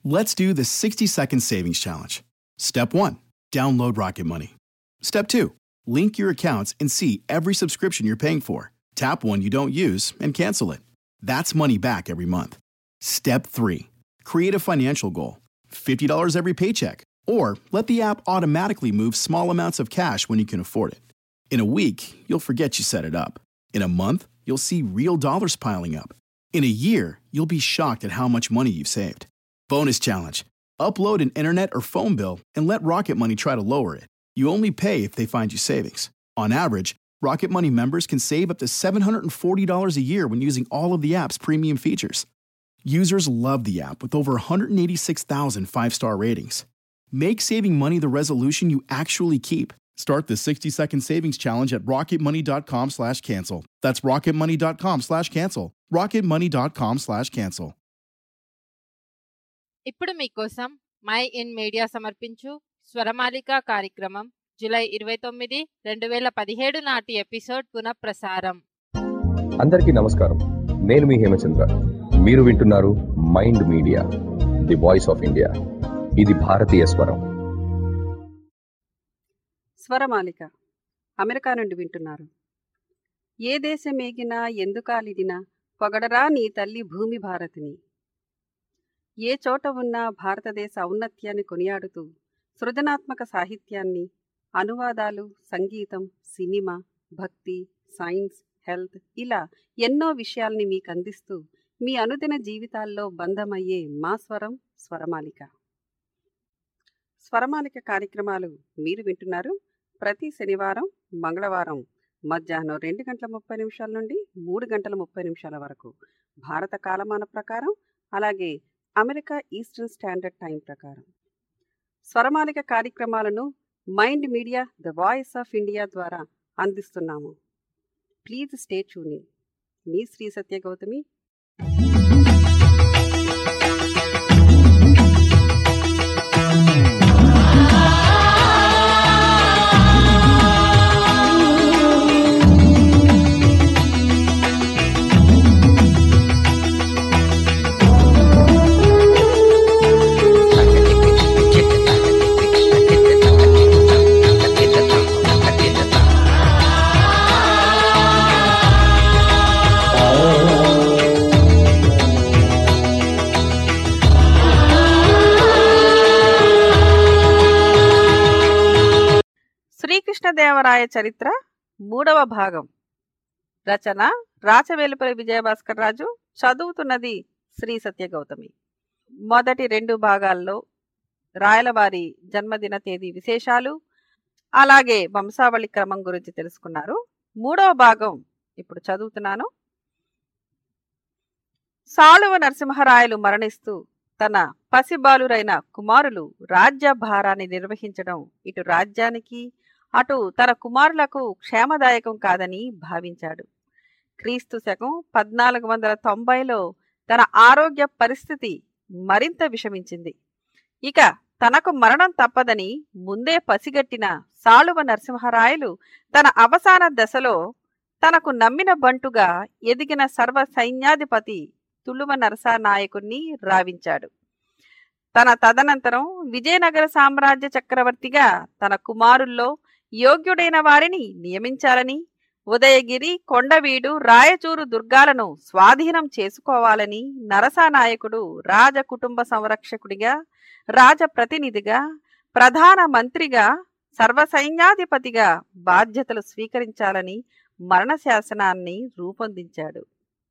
Let's do the 60 second savings challenge. Step 1 Download Rocket Money. Step 2 Link your accounts and see every subscription you're paying for. Tap one you don't use and cancel it. That's money back every month. Step 3 Create a financial goal $50 every paycheck, or let the app automatically move small amounts of cash when you can afford it. In a week, you'll forget you set it up. In a month, you'll see real dollars piling up. In a year, you'll be shocked at how much money you've saved. Bonus challenge Upload an internet or phone bill and let Rocket Money try to lower it. You only pay if they find you savings. On average, Rocket Money members can save up to $740 a year when using all of the app's premium features. Users love the app with over 186,000 five star ratings. Make saving money the resolution you actually keep. Start the 60 second savings challenge at rocketmoney.com slash cancel. That's rocketmoney.com slash cancel. rocketmoney.com slash cancel. ఇప్పుడు మీకోసం my mind media సమర్పించు స్వరమాలిక కార్యక్రమం July ఇరవై తొమ్మిది రెండు వేల పదిహేడు నాటి ఎపిసోడ్ పునఃప్రసారం అందరికీ నమస్కారం నేను మీ హేమచంద్ర మీరు వింటున్నారు mind media the voice of India ఇది భారతీయ స్వరం స్వరమాలిక అమెరికా నుండి వింటున్నారు ఏ దేశమేగినా ఎందుకాలిడినా పొగడరా నీ తల్లి భూమి భారతిని ఏ చోట ఉన్నా భారతదేశ ఔన్నత్యాన్ని కొనియాడుతూ సృజనాత్మక సాహిత్యాన్ని అనువాదాలు సంగీతం సినిమా భక్తి సైన్స్ హెల్త్ ఇలా ఎన్నో విషయాల్ని మీకు అందిస్తూ మీ అనుదిన జీవితాల్లో బంధమయ్యే మా స్వరం స్వరమాలిక స్వరమాలిక కార్యక్రమాలు మీరు వింటున్నారు ప్రతి శనివారం మంగళవారం మధ్యాహ్నం రెండు గంటల ముప్పై నిమిషాల నుండి మూడు గంటల ముప్పై నిమిషాల వరకు భారత కాలమాన ప్రకారం అలాగే అమెరికా ఈస్టర్న్ స్టాండర్డ్ టైం ప్రకారం స్వరమాలిక కార్యక్రమాలను mind media the voice of India ద్వారా అందిస్తున్నాము ప్లీజ్ స్టే ట్యూనింగ్ మీ శ్రీ సత్య గౌతమి శ్రీకృష్ణదేవరాయ చరిత్ర మూడవ భాగం రచన రాచవేలుపల్లి విజయభాస్కర్ రాజు చదువుతున్నది శ్రీ సత్యగౌతమి మొదటి రెండు భాగాల్లో రాయలవారి జన్మదిన తేదీ విశేషాలు అలాగే వంశావళి క్రమం గురించి తెలుసుకున్నారు మూడవ భాగం ఇప్పుడు చదువుతున్నాను సాళువ నరసింహరాయలు మరణిస్తూ తన పసిబాలురైన కుమారులు రాజ్య భారాన్ని నిర్వహించడం ఇటు రాజ్యానికి అటు తన కుమారులకు క్షేమదాయకం కాదని భావించాడు క్రీస్తు శకం పద్నాలుగు వందల తొంభైలో తన ఆరోగ్య పరిస్థితి మరింత విషమించింది ఇక తనకు మరణం తప్పదని ముందే పసిగట్టిన సాళువ నరసింహరాయలు తన అవసాన దశలో తనకు నమ్మిన బంటుగా ఎదిగిన సర్వ సైన్యాధిపతి తుళువ నరసానాయకుణ్ణి రావించాడు తన తదనంతరం విజయనగర సామ్రాజ్య చక్రవర్తిగా తన కుమారుల్లో యోగ్యుడైన వారిని నియమించాలని ఉదయగిరి కొండవీడు రాయచూరు దుర్గాలను స్వాధీనం చేసుకోవాలని నరసానాయకుడు రాజ కుటుంబ సంరక్షకుడిగా రాజప్రతినిధిగా ప్రధాన మంత్రిగా సర్వసైన్యాధిపతిగా బాధ్యతలు స్వీకరించాలని మరణ శాసనాన్ని రూపొందించాడు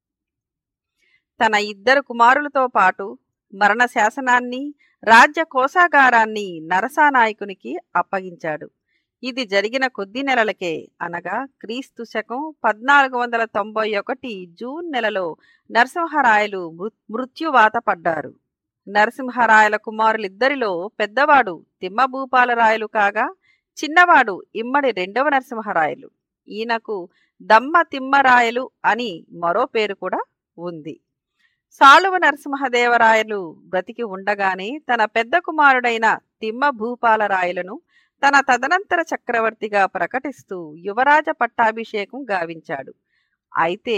తన ఇద్దరు కుమారులతో పాటు మరణ శాసనాన్ని రాజ్య కోశాగారాన్ని నరసానాయకునికి అప్పగించాడు ఇది జరిగిన కొద్ది నెలలకే అనగా క్రీస్తు శకం పద్నాలుగు వందల తొంభై ఒకటి జూన్ నెలలో నరసింహరాయలు మృత్యువాత పడ్డారు నరసింహరాయల కుమారులిద్దరిలో పెద్దవాడు తిమ్మభూపాలరాయలు కాగా చిన్నవాడు ఇమ్మడి రెండవ నరసింహరాయలు ఈయనకు దమ్మ తిమ్మరాయలు అని మరో పేరు కూడా ఉంది సాళువ నరసింహదేవరాయలు బ్రతికి ఉండగానే తన పెద్ద కుమారుడైన తిమ్మ భూపాలరాయలను తన తదనంతర చక్రవర్తిగా ప్రకటిస్తూ యువరాజ పట్టాభిషేకం గావించాడు అయితే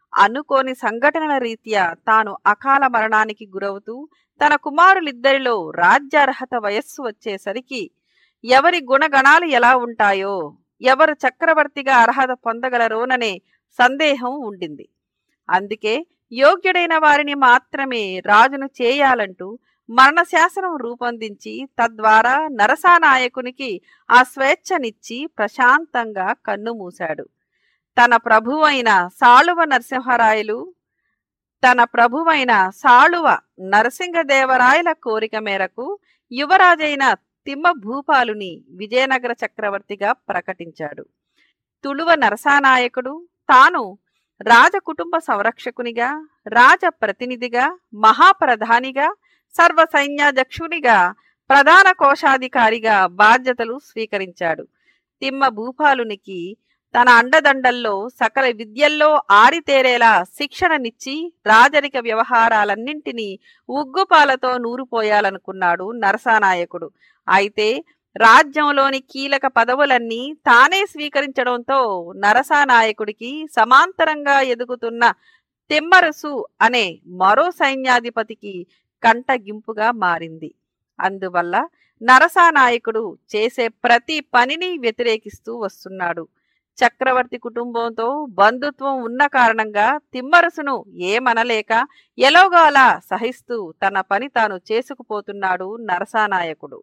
అనుకోని సంఘటనల రీత్యా తాను అకాల మరణానికి గురవుతూ తన కుమారులిద్దరిలో రాజ్యార్హత వయస్సు వచ్చేసరికి ఎవరి గుణగణాలు ఎలా ఉంటాయో ఎవరు చక్రవర్తిగా అర్హత పొందగలరోననే సందేహం ఉండింది అందుకే యోగ్యుడైన వారిని మాత్రమే రాజును చేయాలంటూ మరణశాసనం రూపొందించి తద్వారా నరసానాయకునికి ఆ స్వేచ్ఛనిచ్చి ప్రశాంతంగా కన్నుమూశాడు తన ప్రభువైన సాళువ నరసింహరాయలు తన ప్రభువైన సాళువ నరసింహదేవరాయల కోరిక మేరకు యువరాజైన తిమ్మ భూపాలుని విజయనగర చక్రవర్తిగా ప్రకటించాడు తుళువ నరసానాయకుడు తాను రాజకుటుంబ సంరక్షకునిగా రాజ ప్రతినిధిగా మహాప్రధానిగా సర్వ సైన్యాధ్యక్షునిగా ప్రధాన కోశాధికారిగా బాధ్యతలు స్వీకరించాడు తిమ్మ భూపాలునికి తన అండదండల్లో సకల విద్యల్లో ఆరితేరేలా శిక్షణనిచ్చి రాజరిక వ్యవహారాలన్నింటినీ ఉగ్గుపాలతో నూరుపోయాలనుకున్నాడు నరసానాయకుడు అయితే రాజ్యంలోని కీలక పదవులన్నీ తానే స్వీకరించడంతో నరసానాయకుడికి సమాంతరంగా ఎదుగుతున్న తిమ్మరసు అనే మరో సైన్యాధిపతికి కంటగింపుగా మారింది అందువల్ల నరసానాయకుడు చేసే ప్రతి పనిని వ్యతిరేకిస్తూ వస్తున్నాడు చక్రవర్తి కుటుంబంతో బంధుత్వం ఉన్న కారణంగా తిమ్మరసును ఏమనలేక ఎలోగాలా సహిస్తూ తన పని తాను చేసుకుపోతున్నాడు నరసానాయకుడు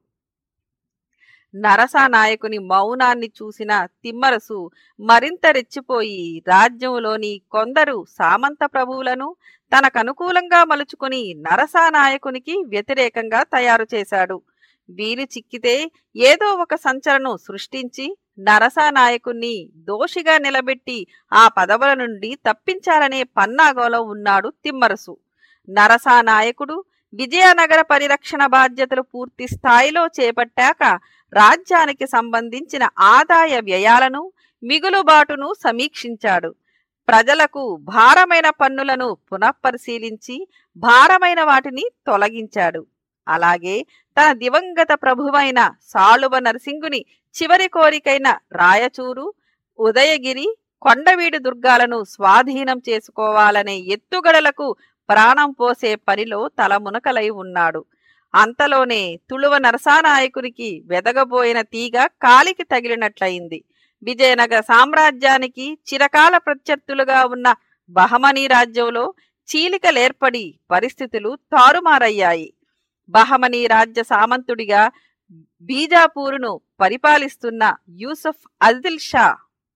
నరసానాయకుని మౌనాన్ని చూసిన తిమ్మరసు మరింత రెచ్చిపోయి రాజ్యంలోని కొందరు సామంత ప్రభువులను తనకనుకూలంగా మలుచుకుని నరసానాయకునికి వ్యతిరేకంగా తయారు చేశాడు వీలు చిక్కితే ఏదో ఒక సంచలనం సృష్టించి నరసానాయకుణ్ణి దోషిగా నిలబెట్టి ఆ పదవుల నుండి తప్పించాలనే పన్నాగోలో ఉన్నాడు తిమ్మరసు నరసానాయకుడు విజయనగర పరిరక్షణ బాధ్యతలు పూర్తి స్థాయిలో చేపట్టాక రాజ్యానికి సంబంధించిన ఆదాయ వ్యయాలను మిగులుబాటును సమీక్షించాడు ప్రజలకు భారమైన పన్నులను పునఃపరిశీలించి భారమైన వాటిని తొలగించాడు అలాగే తన దివంగత ప్రభువైన సాళువ నరసింగుని చివరి కోరికైన రాయచూరు ఉదయగిరి కొండవీడు దుర్గాలను స్వాధీనం చేసుకోవాలనే ఎత్తుగడలకు ప్రాణం పోసే పనిలో తలమునకలై ఉన్నాడు అంతలోనే తుళువ నరసానాయకునికి వెదగబోయిన తీగ కాలికి తగిలినట్లయింది విజయనగర సామ్రాజ్యానికి చిరకాల ప్రత్యర్థులుగా ఉన్న బహమనీ రాజ్యంలో చీలికలేర్పడి పరిస్థితులు తారుమారయ్యాయి బహమనీ రాజ్య సామంతుడిగా బీజాపూరును పరిపాలిస్తున్న యూసుఫ్ అదిల్ షా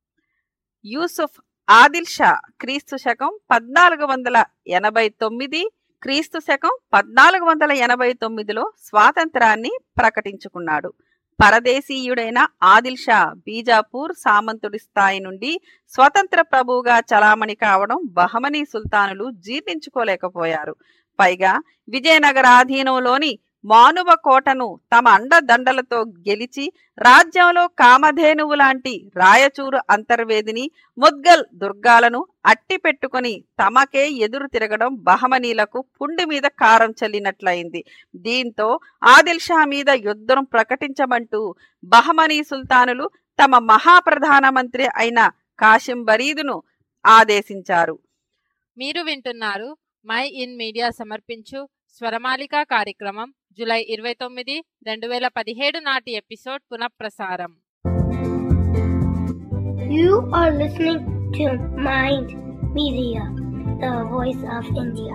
యూసుఫ్ ఆదిల్ షా క్రీస్తు శకం పద్నాలుగు వందల ఎనభై తొమ్మిది క్రీస్తు శకం పద్నాలుగు వందల ఎనభై తొమ్మిదిలో స్వాతంత్రాన్ని ప్రకటించుకున్నాడు పరదేశీయుడైన ఆదిల్ షా బీజాపూర్ సామంతుడి స్థాయి నుండి స్వతంత్ర ప్రభువుగా చలామణి కావడం బహమనీ సుల్తానులు జీర్ణించుకోలేకపోయారు పైగా విజయనగర ఆధీనంలోని మానువ కోటను తమ అండదండలతో గెలిచి రాజ్యంలో కామధేనువు లాంటి రాయచూరు అంతర్వేదిని ముద్గల్ దుర్గాలను అట్టి పెట్టుకుని తమకే ఎదురు తిరగడం బహమనీలకు పుండి మీద కారం చల్లినట్లయింది దీంతో ఆదిల్ షా మీద యుద్ధం ప్రకటించమంటూ బహమనీ సుల్తానులు తమ మహాప్రధానమంత్రి అయిన కాశిం బరీదును ఆదేశించారు మీరు వింటున్నారు మై ఇన్ మీడియా సమర్పించు స్వరమాలిక కార్యక్రమం జూలై ఇరవై తొమ్మిది రెండు వేల పదిహేడు నాటి ఎపిసోడ్ పునఃప్రసారం You are listening to Mind Media, the voice of India.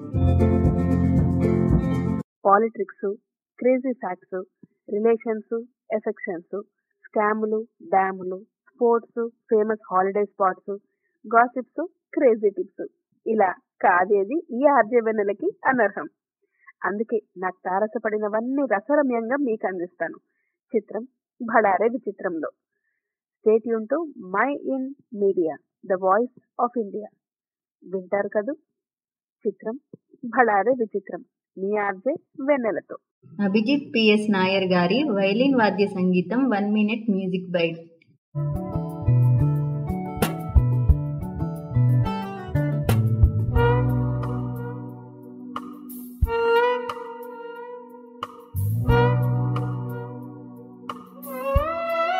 Politics crazy facts relations affections స్కాములు డ్యాములు sports famous holiday spots gossips crazy tips ఇలా కాదేది ఈ ఆర్జవెన్నెలకి అనర్హం అందుకే నాకు తారసపడినవన్నీ రసరమ్యంగా మీకు అందిస్తాను చిత్రం భడారే విచిత్రంలో స్టేట్ యూన్ to mind media the voice of India వింటారు కదూ చిత్రం భడారే విచిత్రం మీ ఆర్జే వెన్నెలతో అభిజిత్ పిఎస్ నాయర్ గారి వైలిన్ వాద్య సంగీతం one minute music bite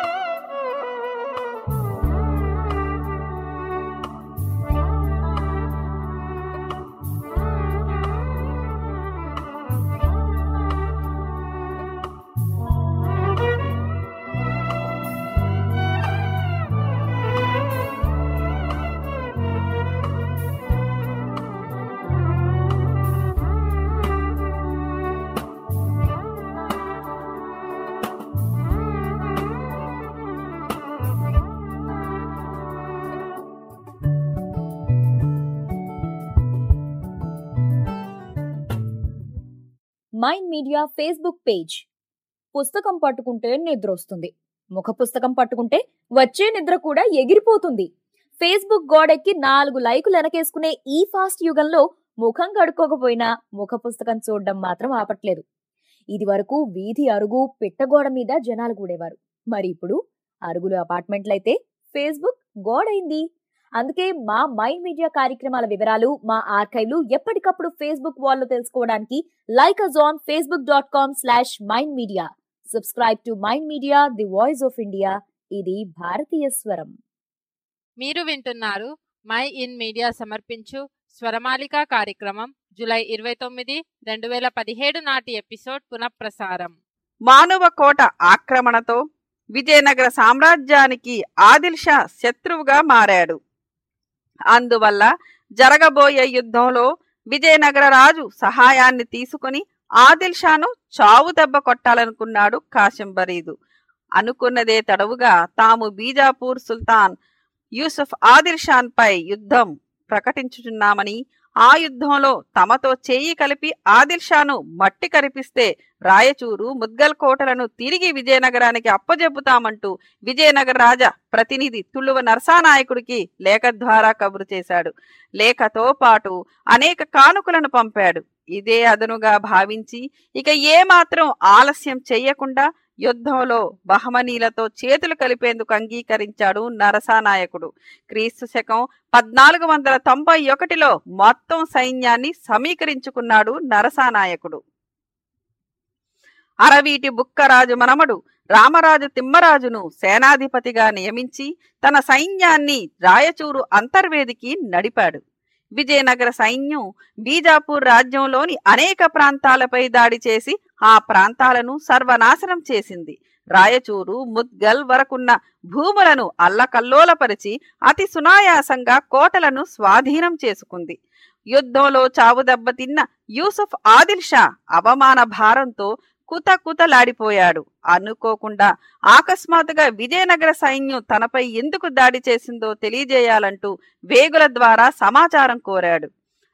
Thank you. Mind media Facebook page పుస్తకం పట్టుకుంటే నిద్రొస్తుంది ముఖ పుస్తకం పట్టుకుంటే వచ్చే నిద్ర కూడా ఎగిరిపోతుంది ఫేస్బుక్ గోడెక్కి నాలుగు లైకులు వెనకేసుకునే ఈ ఫాస్ట్ యుగంలో ముఖం కడుక్కోకపోయినా ముఖ పుస్తకం చూడడం మాత్రం ఆపట్లేదు ఇది వరకు వీధి అరుగు పిట్టగోడ మీద జనాలు కూడేవారు మరి ఇప్పుడు అరుగులు అపార్ట్మెంట్లయితే ఫేస్బుక్ గోడైంది అందుకే మా మైండ్ మీడియా కార్యక్రమాల వివరాలు మా ఆర్కైవ్లు ఎప్పటికప్పుడు ఫేస్బుక్ వాల్లో తెలుసుకోవడానికి like us on Facebook dot com slash mind media subscribe to mind media the voice of India ఇది భారతీయ స్వరం మీరు వింటున్నారు మై ఇన్ మీడియా సమర్పించు స్వరమాలిక కార్యక్రమం జూలై ఇరవై తొమ్మిది రెండు వేల పదిహేడు నాటి ఎపిసోడ్ పునఃప్రసారం మానవ కోట ఆక్రమణతో విజయనగర సామ్రాజ్యానికి ఆదిల్ షా శత్రువుగా మారాడు అందువల్ల జరగబోయే యుద్ధంలో విజయనగర రాజు సహాయాన్ని తీసుకుని ఆదిల్ షాను చావు దెబ్బ కొట్టాలనుకున్నాడు కాశం బరీదు అనుకున్నదే తడవుగా తాము బీజాపూర్ సుల్తాన్ యూసుఫ్ ఆదిల్ షాన్ పై యుద్ధం ప్రకటించుచున్నామని ఆ యుద్ధంలో తమతో చేయి కలిపి ఆదిల్ షాను మట్టి కరిపిస్తే రాయచూరు ముద్గల్ కోటలను తిరిగి విజయనగరానికి అప్పజెప్పుతామంటూ విజయనగర రాజా ప్రతినిధి తుళ్ళువ నరసానాయకుడికి లేఖ ద్వారా కబురు చేశాడు లేఖతో పాటు అనేక కానుకలను పంపాడు ఇదే అదనుగా భావించి ఇక ఏమాత్రం ఆలస్యం చెయ్యకుండా యుద్ధంలో బహమనీలతో చేతులు కలిపేందుకు అంగీకరించాడు నరసానాయకుడు క్రీస్తు శకం పద్నాలుగు వందల తొంభై ఒకటిలో మొత్తం సైన్యాన్ని సమీకరించుకున్నాడు నరసానాయకుడు అరవీటి బుక్కరాజు మనమడు రామరాజు తిమ్మరాజును సేనాధిపతిగా నియమించి తన సైన్యాన్ని రాయచూరు అంతర్వేదికి నడిపాడు విజయనగర సైన్యం బీజాపూర్ రాజ్యంలోని అనేక ప్రాంతాలపై దాడి చేసి ఆ ప్రాంతాలను సర్వనాశనం చేసింది రాయచూరు ముద్గల్ వరకున్న భూములను అల్లకల్లోలపరిచి అతి సునాయాసంగా కోటలను స్వాధీనం చేసుకుంది యుద్ధంలో చావు దెబ్బతిన్న యూసుఫ్ ఆదిల్ షా అవమాన భారంతో కుత కుతలాడిపోయాడు అనుకోకుండా అకస్మాత్తుగా విజయనగర సైన్యం తనపై ఎందుకు దాడి చేసిందో తెలియజేయాలంటూ వేగుల ద్వారా సమాచారం కోరాడు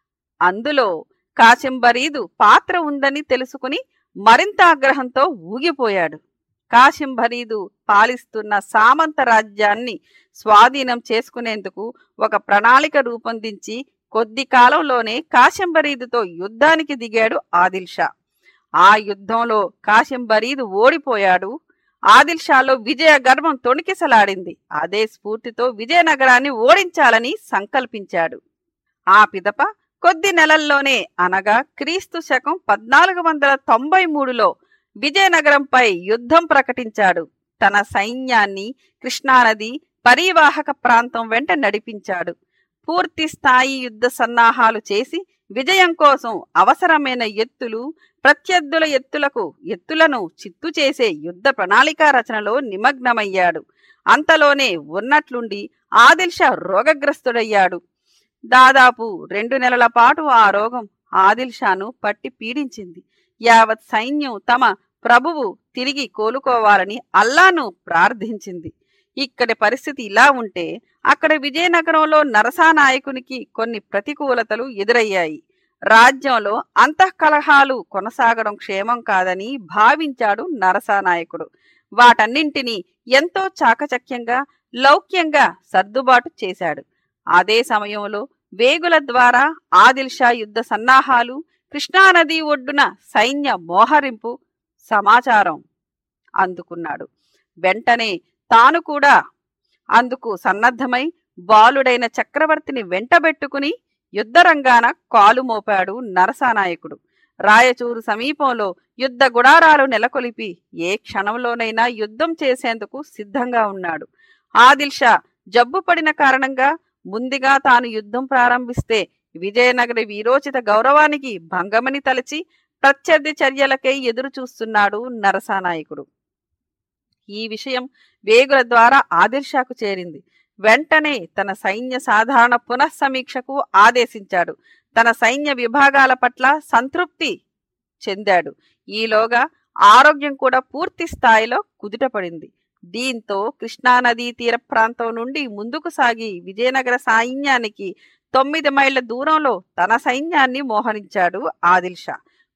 అందులో కాశింబరీదు పాత్ర ఉందని తెలుసుకుని మరింత ఆగ్రహంతో ఊగిపోయాడు కాశింబరీదు పాలిస్తున్న సామంత రాజ్యాన్ని స్వాధీనం చేసుకునేందుకు ఒక ప్రణాళిక రూపొందించి కొద్ది కాలంలోనే కాశింబరీదుతో యుద్ధానికి దిగాడు ఆదిల్ షా ఆ యుద్ధంలో కాశింబరీదు ఓడిపోయాడు ఆదిల్ షాలో విజయ గర్వం తొణికిసలాడింది అదే స్ఫూర్తితో విజయనగరాన్ని ఓడించాలని సంకల్పించాడు ఆ పిదప కొద్ది నెలల్లోనే అనగా క్రీస్తు శకం పద్నాలుగు వందల తొంభై మూడులో విజయనగరంపై యుద్ధం ప్రకటించాడు తన సైన్యాన్ని కృష్ణానది పరివాహక ప్రాంతం వెంట నడిపించాడు పూర్తి స్థాయి యుద్ధ సన్నాహాలు చేసి విజయం కోసం అవసరమైన ఎత్తులు ప్రత్యర్థుల ఎత్తులకు ఎత్తులను చిత్తు చేసే యుద్ధ ప్రణాళికా రచనలో నిమగ్నమయ్యాడు అంతలోనే ఉన్నట్లుండి ఆదిల్షా రోగగ్రస్తుడయ్యాడు దాదాపు రెండు నెలల పాటు ఆ రోగం ఆదిల్షాను పట్టి పీడించింది యావత్ సైన్యం తమ ప్రభువు తిరిగి కోలుకోవాలని అల్లాను ప్రార్థించింది ఇక్కడి పరిస్థితి ఇలా ఉంటే అక్కడ విజయనగరంలో నరసానాయకునికి కొన్ని ప్రతికూలతలు ఎదురయ్యాయి రాజ్యంలో అంతఃకలహాలు కొనసాగడం క్షేమం కాదని భావించాడు నరసానాయకుడు వాటన్నింటినీ ఎంతో చాకచక్యంగా లౌక్యంగా సర్దుబాటు చేశాడు అదే సమయంలో వేగుల ద్వారా ఆదిల్షా యుద్ధ సన్నాహాలు కృష్ణానది ఒడ్డున సైన్య మోహరింపు సమాచారం అందుకున్నాడు వెంటనే తాను కూడా అందుకు సన్నద్ధమై బాలుడైన చక్రవర్తిని వెంటబెట్టుకుని యుద్ధరంగాన కాలు మోపాడు నరసానాయకుడు రాయచూరు సమీపంలో యుద్ధ గుడారాలు నెలకొలిపి ఏ క్షణంలోనైనా యుద్ధం చేసేందుకు సిద్ధంగా ఉన్నాడు ఆదిల్షా జబ్బు పడిన కారణంగా ముందుగా తాను యుద్ధం ప్రారంభిస్తే విజయనగర వీరోచిత గౌరవానికి భంగమని తలచి ప్రత్యర్థి చర్యలకై ఎదురు చూస్తున్నాడు నరసానాయకుడు ఈ విషయం వేగుల ద్వారా ఆదిల్షాకు చేరింది వెంటనే తన సైన్య సాధారణ పునఃసమీక్షకు ఆదేశించాడు తన సైన్య విభాగాల పట్ల సంతృప్తి చెందాడు ఈలోగా ఆరోగ్యం కూడా పూర్తి స్థాయిలో కుదుటపడింది దీంతో కృష్ణానదీ తీర ప్రాంతం నుండి ముందుకు సాగి విజయనగర సైన్యానికి తొమ్మిది మైళ్ళ దూరంలో తన సైన్యాన్ని మోహరించాడు ఆదిల్షా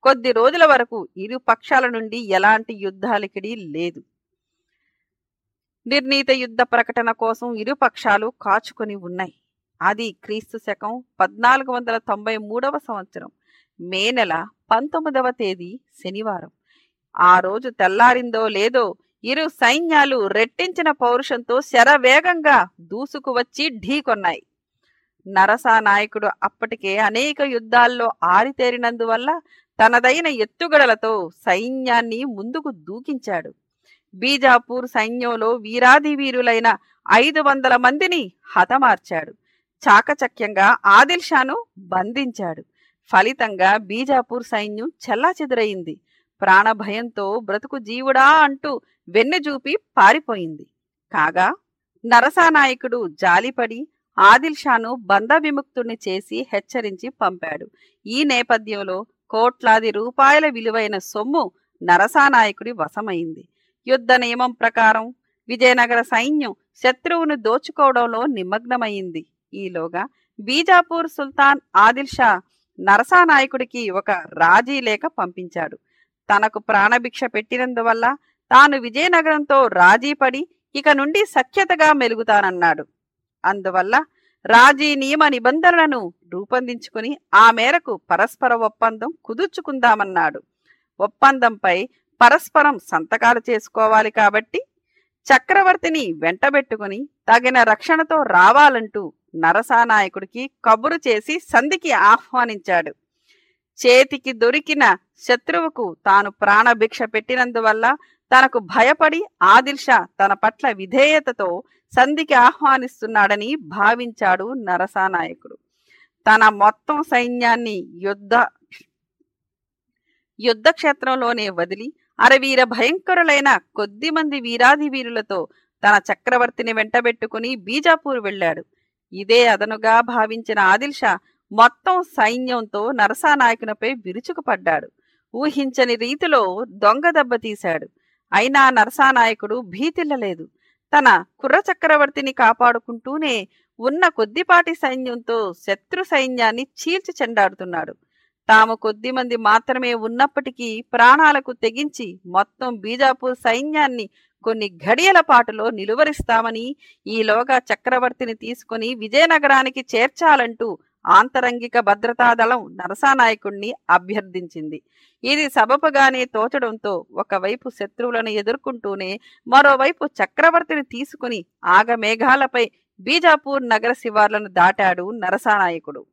కొద్ది రోజుల వరకు ఇరు పక్షాల నుండి ఎలాంటి యుద్ధాలికిడి లేదు నిర్ణీత యుద్ధ ప్రకటన కోసం ఇరు పక్షాలు కాచుకొని ఉన్నాయి అది క్రీస్తు శకం పద్నాలుగు వందల తొంభై మూడవ సంవత్సరం మే నెల పంతొమ్మిదవ తేదీ శనివారం ఆ రోజు తెల్లారిందో లేదో ఇరు సైన్యాలు రెట్టించిన పౌరుషంతో శరవేగంగా దూసుకు వచ్చి ఢీకొన్నాయి నరసా నాయకుడు అప్పటికే అనేక యుద్ధాల్లో ఆరితేరినందువల్ల తనదైన ఎత్తుగడలతో సైన్యాన్ని ముందుకు దూకించాడు బీజాపూర్ సైన్యంలో వీరాది వీరులైన ఐదు వందల మందిని హతమార్చాడు చాకచక్యంగా ఆదిల్ షాను బంధించాడు ఫలితంగా బీజాపూర్ సైన్యం చెల్లాచెదురయింది ప్రాణభయంతో బ్రతుకు జీవుడా అంటూ వెన్నెజూపి పారిపోయింది కాగా నరసానాయకుడు జాలిపడి ఆదిల్ షాను బంధ విముక్తుణ్ణి చేసి హెచ్చరించి పంపాడు ఈ నేపథ్యంలో కోట్లాది రూపాయల విలువైన సొమ్ము నరసానాయకుడి వశమైంది యుద్ధ నియమం ప్రకారం విజయనగర సైన్యం శత్రువును దోచుకోవడంలో నిమగ్నమైంది ఈలోగా బీజాపూర్ సుల్తాన్ ఆదిల్ షా నరసానాయకుడికి ఒక రాజీ లేఖ పంపించాడు తనకు ప్రాణభిక్ష పెట్టినందువల్ల తాను విజయనగరంతో రాజీపడి ఇక నుండి సఖ్యతగా మెలుగుతానన్నాడు అందువల్ల రాజీ నియమ నిబంధనలను రూపొందించుకుని ఆ మేరకు పరస్పర ఒప్పందం కుదుర్చుకుందామన్నాడు ఒప్పందంపై పరస్పరం సంతకాలు చేసుకోవాలి కాబట్టి చక్రవర్తిని వెంటబెట్టుకుని తగిన రక్షణతో రావాలంటూ నరసానాయకుడికి కబురు చేసి సంధికి ఆహ్వానించాడు చేతికి దొరికిన శత్రువుకు తాను ప్రాణభిక్ష పెట్టినందువల్ల తనకు భయపడి ఆదిల్షా తన పట్ల విధేయతతో సంధికి ఆహ్వానిస్తున్నాడని భావించాడు నరసానాయకుడు తన మొత్తం సైన్యాన్ని యుద్ధ యుద్ధ క్షేత్రంలోనే వదిలి అరవీర భయంకరులైన కొద్ది మంది వీరాధి వీరులతో తన చక్రవర్తిని వెంటబెట్టుకుని బీజాపూర్ వెళ్ళాడు ఇదే అదనుగా భావించిన ఆదిల్షా మొత్తం సైన్యంతో నరసానాయకునిపై విరుచుకుపడ్డాడు ఊహించని రీతిలో దొంగ దెబ్బ తీశాడు అయినా నరసానాయకుడు భీతిల్లలేదు తన కుర్ర చక్రవర్తిని కాపాడుకుంటూనే ఉన్న కొద్దిపాటి సైన్యంతో శత్రు సైన్యాన్ని చీల్చి చెండాడుతున్నాడు తాము కొద్ది మంది మాత్రమే ఉన్నప్పటికీ ప్రాణాలకు తెగించి మొత్తం బీజాపూర్ సైన్యాన్ని కొన్ని ఘడియల పాటులో నిలువరిస్తామని ఈలోగా చక్రవర్తిని తీసుకుని విజయనగరానికి చేర్చాలంటూ ఆంతరంగిక భద్రతా దళం నరసానాయకుణ్ణి అభ్యర్థించింది ఇది సబపుగానే తోచడంతో ఒకవైపు శత్రువులను ఎదుర్కొంటూనే మరోవైపు చక్రవర్తిని తీసుకుని ఆగమేఘాలపై బీజాపూర్ నగర శివార్లను దాటాడు నరసానాయకుడు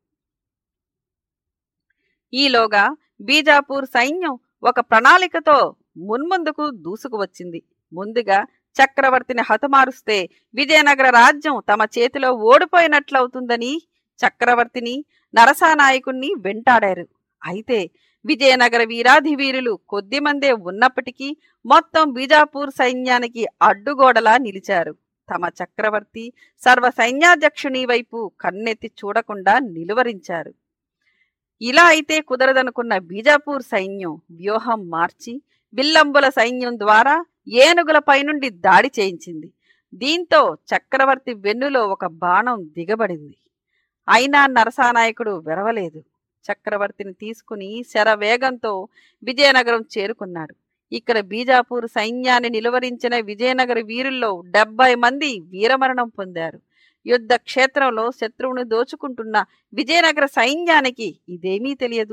ఈలోగా బీజాపూర్ సైన్యం ఒక ప్రణాళికతో మున్ముందుకు దూసుకు వచ్చింది ముందుగా చక్రవర్తిని హతమారుస్తే విజయనగర రాజ్యం తమ చేతిలో ఓడిపోయినట్లవుతుందని చక్రవర్తిని నరసానాయకుణ్ణి వెంటాడారు అయితే విజయనగర వీరాధి వీరులు కొద్దిమందే ఉన్నప్పటికీ మొత్తం బీజాపూర్ సైన్యానికి అడ్డుగోడలా నిలిచారు తమ చక్రవర్తి సర్వ సైన్యాధ్యక్షుని వైపు కన్నెత్తి చూడకుండా నిలువరించారు ఇలా అయితే కుదరదనుకున్న బీజాపూర్ సైన్యం వ్యూహం మార్చి విల్లంబుల సైన్యం ద్వారా ఏనుగులపై నుండి దాడి చేయించింది దీంతో చక్రవర్తి వెన్నులో ఒక బాణం దిగబడింది అయినా నరసానాయకుడు వెరవలేదు చక్రవర్తిని తీసుకుని శరవేగంతో విజయనగరం చేరుకున్నాడు ఇక్కడ బీజాపూర్ సైన్యాన్ని నిలువరించిన విజయనగర వీరుల్లో డెబ్బై మంది వీరమరణం పొందారు యుద్ధ క్షేత్రంలో శత్రువును దోచుకుంటున్న విజయనగర సైన్యానికి ఇదేమీ తెలియదు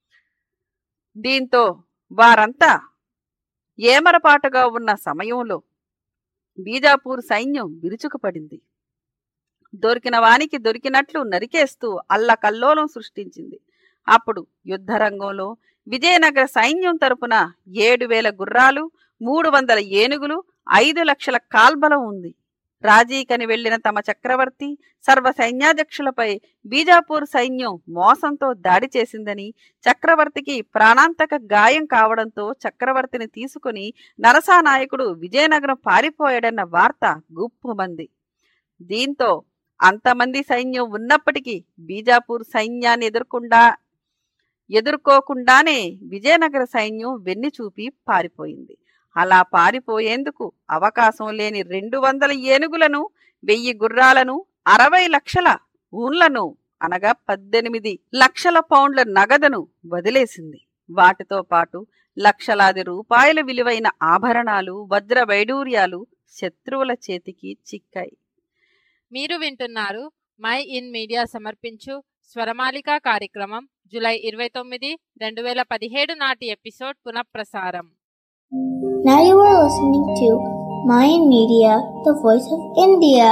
దీంతో వారంతా ఏమరపాటుగా ఉన్న సమయంలో బీజాపూర్ సైన్యం విరుచుకుపడింది దొరికిన వానికి దొరికినట్లు నరికేస్తూ అల్లకల్లోలం సృష్టించింది అప్పుడు యుద్ధరంగంలో విజయనగర సైన్యం తరపున ఏడు వేల గుర్రాలు మూడు వందల ఏనుగులు ఐదు లక్షల కాల్బలం ఉంది రాజీకని వెళ్లిన తమ చక్రవర్తి సర్వ సైన్యాధ్యక్షులపై బీజాపూర్ సైన్యం మోసంతో దాడి చేసిందని చక్రవర్తికి ప్రాణాంతక గాయం కావడంతో చక్రవర్తిని తీసుకుని నరసానాయకుడు విజయనగరం పారిపోయాడన్న వార్త గుప్పుమంది దీంతో అంతమంది సైన్యం ఉన్నప్పటికీ బీజాపూర్ సైన్యాన్ని ఎదుర్కొండా ఎదుర్కోకుండానే విజయనగర సైన్యం వెన్ను చూపి పారిపోయింది అలా పారిపోయేందుకు అవకాశం లేని రెండు వందల ఏనుగులను వెయ్యి గుర్రాలను అరవై లక్షల ఊన్లను అనగా పద్దెనిమిది లక్షల పౌండ్ల నగదును వదిలేసింది వాటితో పాటు లక్షలాది రూపాయల విలువైన ఆభరణాలు వజ్ర వైడూర్యాలు శత్రువుల చేతికి చిక్కాయి మీరు వింటున్నారు మై ఇన్ మీడియా సమర్పించు స్వరమాలిక కార్యక్రమం జూలై ఇరవై తొమ్మిది రెండు వేల పదిహేడు నాటి ఎపిసోడ్ పునఃప్రసారం Now you are listening to Mayan Media, the voice of India.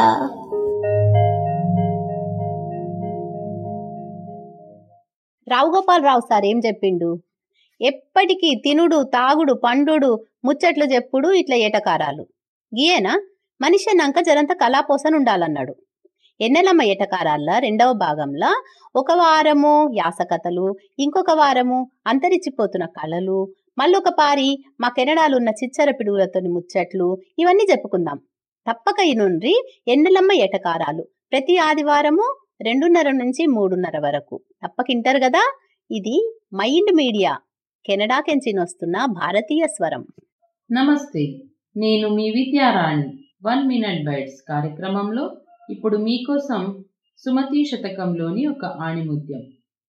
Rao Gopalarao sir ఏం చెప్పిండు ఎప్పటికీ తినుడు తాగుడు పండుడు ముచ్చట్లు చెప్పుడు ఇట్లా ఏటకారాలు గీయేనా మనిషి అన్నాక జరంత కళాపోసన ఉండాలన్నాడు ఎన్నెలమ్మ ఏటకారాల్లో రెండవ భాగంలో ఒక వారము యాసకథలు ఇంకొక వారము అంతరించిపోతున్న కళలు మళ్ళొక పారి మా కెనడాలు ఉన్న చిచ్చర పిడుగులతోని ముచ్చట్లు ఇవన్నీ చెప్పుకుందాం తప్పక ఇనుండ్రి ఎన్నెలమ్మ ఏటకారాలు ప్రతి ఆదివారము రెండున్నర నుంచి మూడున్నర వరకు తప్పకింటారు కదా ఇది మైండ్ మీడియా కెనడా కెంచి వస్తున్న భారతీయ స్వరం నమస్తే నేను మీ విద్యారాణి వన్ మినిట్ బైట్స్ కార్యక్రమంలో ఇప్పుడు మీకోసం సుమతి శతకంలోని ఒక ఆణిముత్యం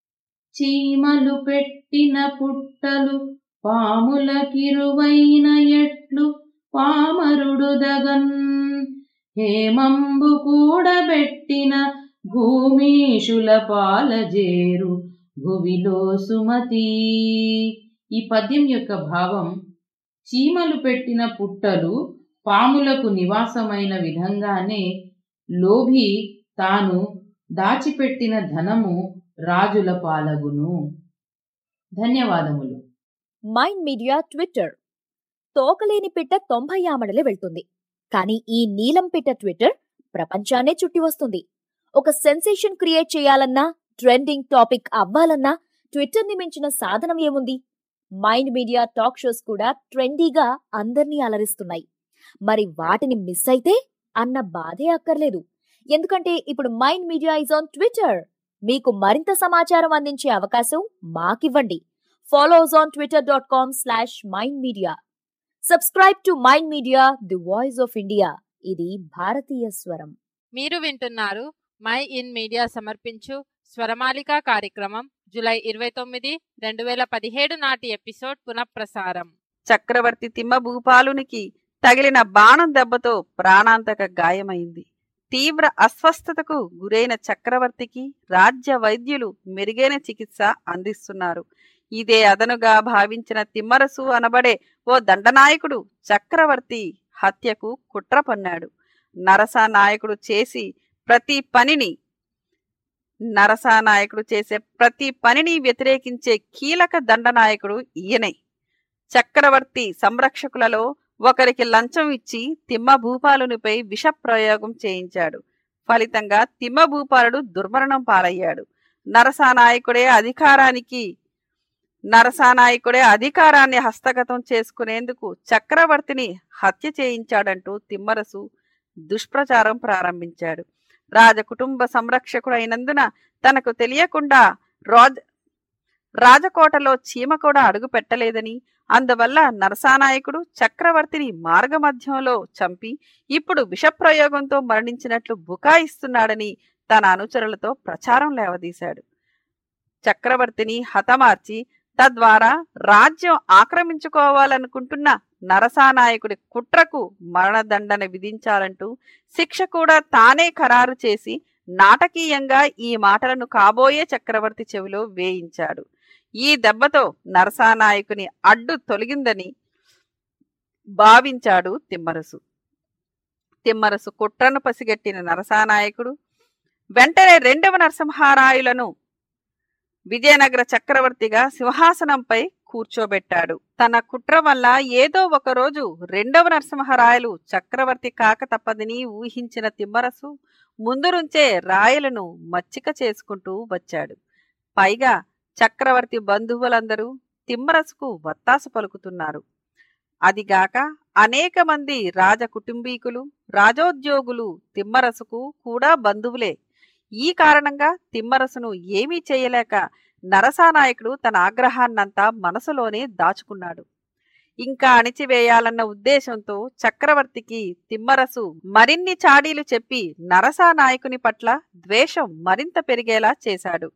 చీమలు పెట్టిన పుట్టలు పాముల కిరువైన ఎట్లు పామరుడు దగన్ హేమంబు కూడబెట్టిన భూమీషుల పాలజేరు భువిలో సుమతి ఈ పద్యం యొక్క భావం చీమలు పెట్టిన పుట్టలు పాములకు నివాసమైన విధంగానే లోభి తాను దాచిపెట్టిన ధనము రాజుల పాలగును ధన్యవాదములు మైండ్ మీడియా ట్విట్టర్ తోకలేని పిట్ట తొంభై ఆమడలే వెళ్తుంది కానీ ఈ నీలం పిట్ట ట్విట్టర్ ప్రపంచాన్నే చుట్టి వస్తుంది ఒక సెన్సేషన్ క్రియేట్ చేయాలన్నా ట్రెండింగ్ టాపిక్ అవ్వాలన్నా ట్విట్టర్ ని మించిన సాధనం ఏముంది మైండ్ మీడియా టాక్ షోస్ కూడా ట్రెండీగా అందర్నీ అలరిస్తున్నాయి మరి వాటిని మిస్ అయితే అన్న బాధే అక్కర్లేదు ఎందుకంటే ఇప్పుడు mind media is on Twitter మీకు మరింత సమాచారం అందించే అవకాశం మాకివ్వండి follow us on Twitter dot com slash mind media subscribe to mind media the voice of India ఇది భారతీయ స్వరం మీరు వింటున్నారు మై ఇన్ మీడియా సమర్పించు స్వరమాలిక కార్యక్రమం జూలై ఇరవై తొమ్మిది రెండు వేల పదిహేడు నాటి ఎపిసోడ్ పునఃప్రసారం చక్రవర్తి తిమ్మ భూపాలునికి తగిలిన బాణం దెబ్బతో ప్రాణాంతక గాయమైంది తీవ్ర అస్వస్థతకు గురైన చక్రవర్తికి రాజ్య వైద్యులు మెరుగైన చికిత్స అందిస్తున్నారు ఇదే అదనుగా భావించిన తిమ్మరసు అనబడే ఓ దండనాయకుడు చక్రవర్తి హత్యకు కుట్ర పన్నాడు నరసానాయకుడు చేసి ప్రతి పనిని నరసానాయకుడు చేసే ప్రతి పనిని వ్యతిరేకించే కీలక దండనాయకుడు ఈయనే చక్రవర్తి సంరక్షకులలో ఒకరికి లంచం ఇచ్చి తిమ్మ భూపాలునిపై విష ప్రయోగం చేయించాడు ఫలితంగా తిమ్మ భూపాలుడు దుర్మరణం పాలయ్యాడు నరసానాయకుడే అధికారానికి నరసానాయకుడే అధికారాన్ని హస్తగతం చేసుకునేందుకు చక్రవర్తిని హత్య చేయించాడంటూ తిమ్మరసు దుష్ప్రచారం ప్రారంభించాడు రాజకుటుంబ సంరక్షకుడైనందున తనకు తెలియకుండా రాజ్ రాజకోటలో చీమ కూడా అడుగు పెట్టలేదని అందువల్ల నరసానాయకుడు చక్రవర్తిని మార్గమధ్యంలో చంపి ఇప్పుడు విషప్రయోగంతో మరణించినట్లు బుకాయిస్తున్నాడని తన అనుచరులతో ప్రచారం లేవదీశాడు చక్రవర్తిని హతమార్చి తద్వారా రాజ్యం ఆక్రమించుకోవాలనుకుంటున్న నరసానాయకుడి కుట్రకు మరణదండన విధించాలంటూ శిక్ష కూడా తానే ఖరారు చేసి నాటకీయంగా ఈ మాటలను కాబోయే చక్రవర్తి చెవిలో వేయించాడు ఈ దెబ్బతో నరసానాయకుని అడ్డు తొలగిందని భావించాడు తిమ్మరసు తిమ్మరసు కుట్రను పసిగట్టిన నరసానాయకుడు వెంటనే రెండవ నరసింహారాయులను విజయనగర చక్రవర్తిగా సింహాసనంపై కూర్చోబెట్టాడు తన కుట్ర వల్ల ఏదో ఒక రోజు రెండవ నరసింహరాయలు చక్రవర్తి కాక తప్పదని ఊహించిన తిమ్మరసు ముందు నుంచే రాయలను మచ్చిక చేసుకుంటూ వచ్చాడు పైగా చక్రవర్తి బంధువులందరూ తిమ్మరసుకు వత్తాసు పలుకుతున్నారు అదిగాక అనేక మంది రాజ కుటుంబీకులు రాజోద్యోగులు తిమ్మరసుకు కూడా బంధువులే ఈ కారణంగా తిమ్మరసును ఏమీ చేయలేక నరసానాయకుడు తన ఆగ్రహాన్నంతా మనసులోనే దాచుకున్నాడు ఇంకా అణిచివేయాలన్న ఉద్దేశంతో చక్రవర్తికి తిమ్మరసు మరిన్ని చాడీలు చెప్పి నరసానాయకుని పట్ల ద్వేషం మరింత పెరిగేలా చేశాడు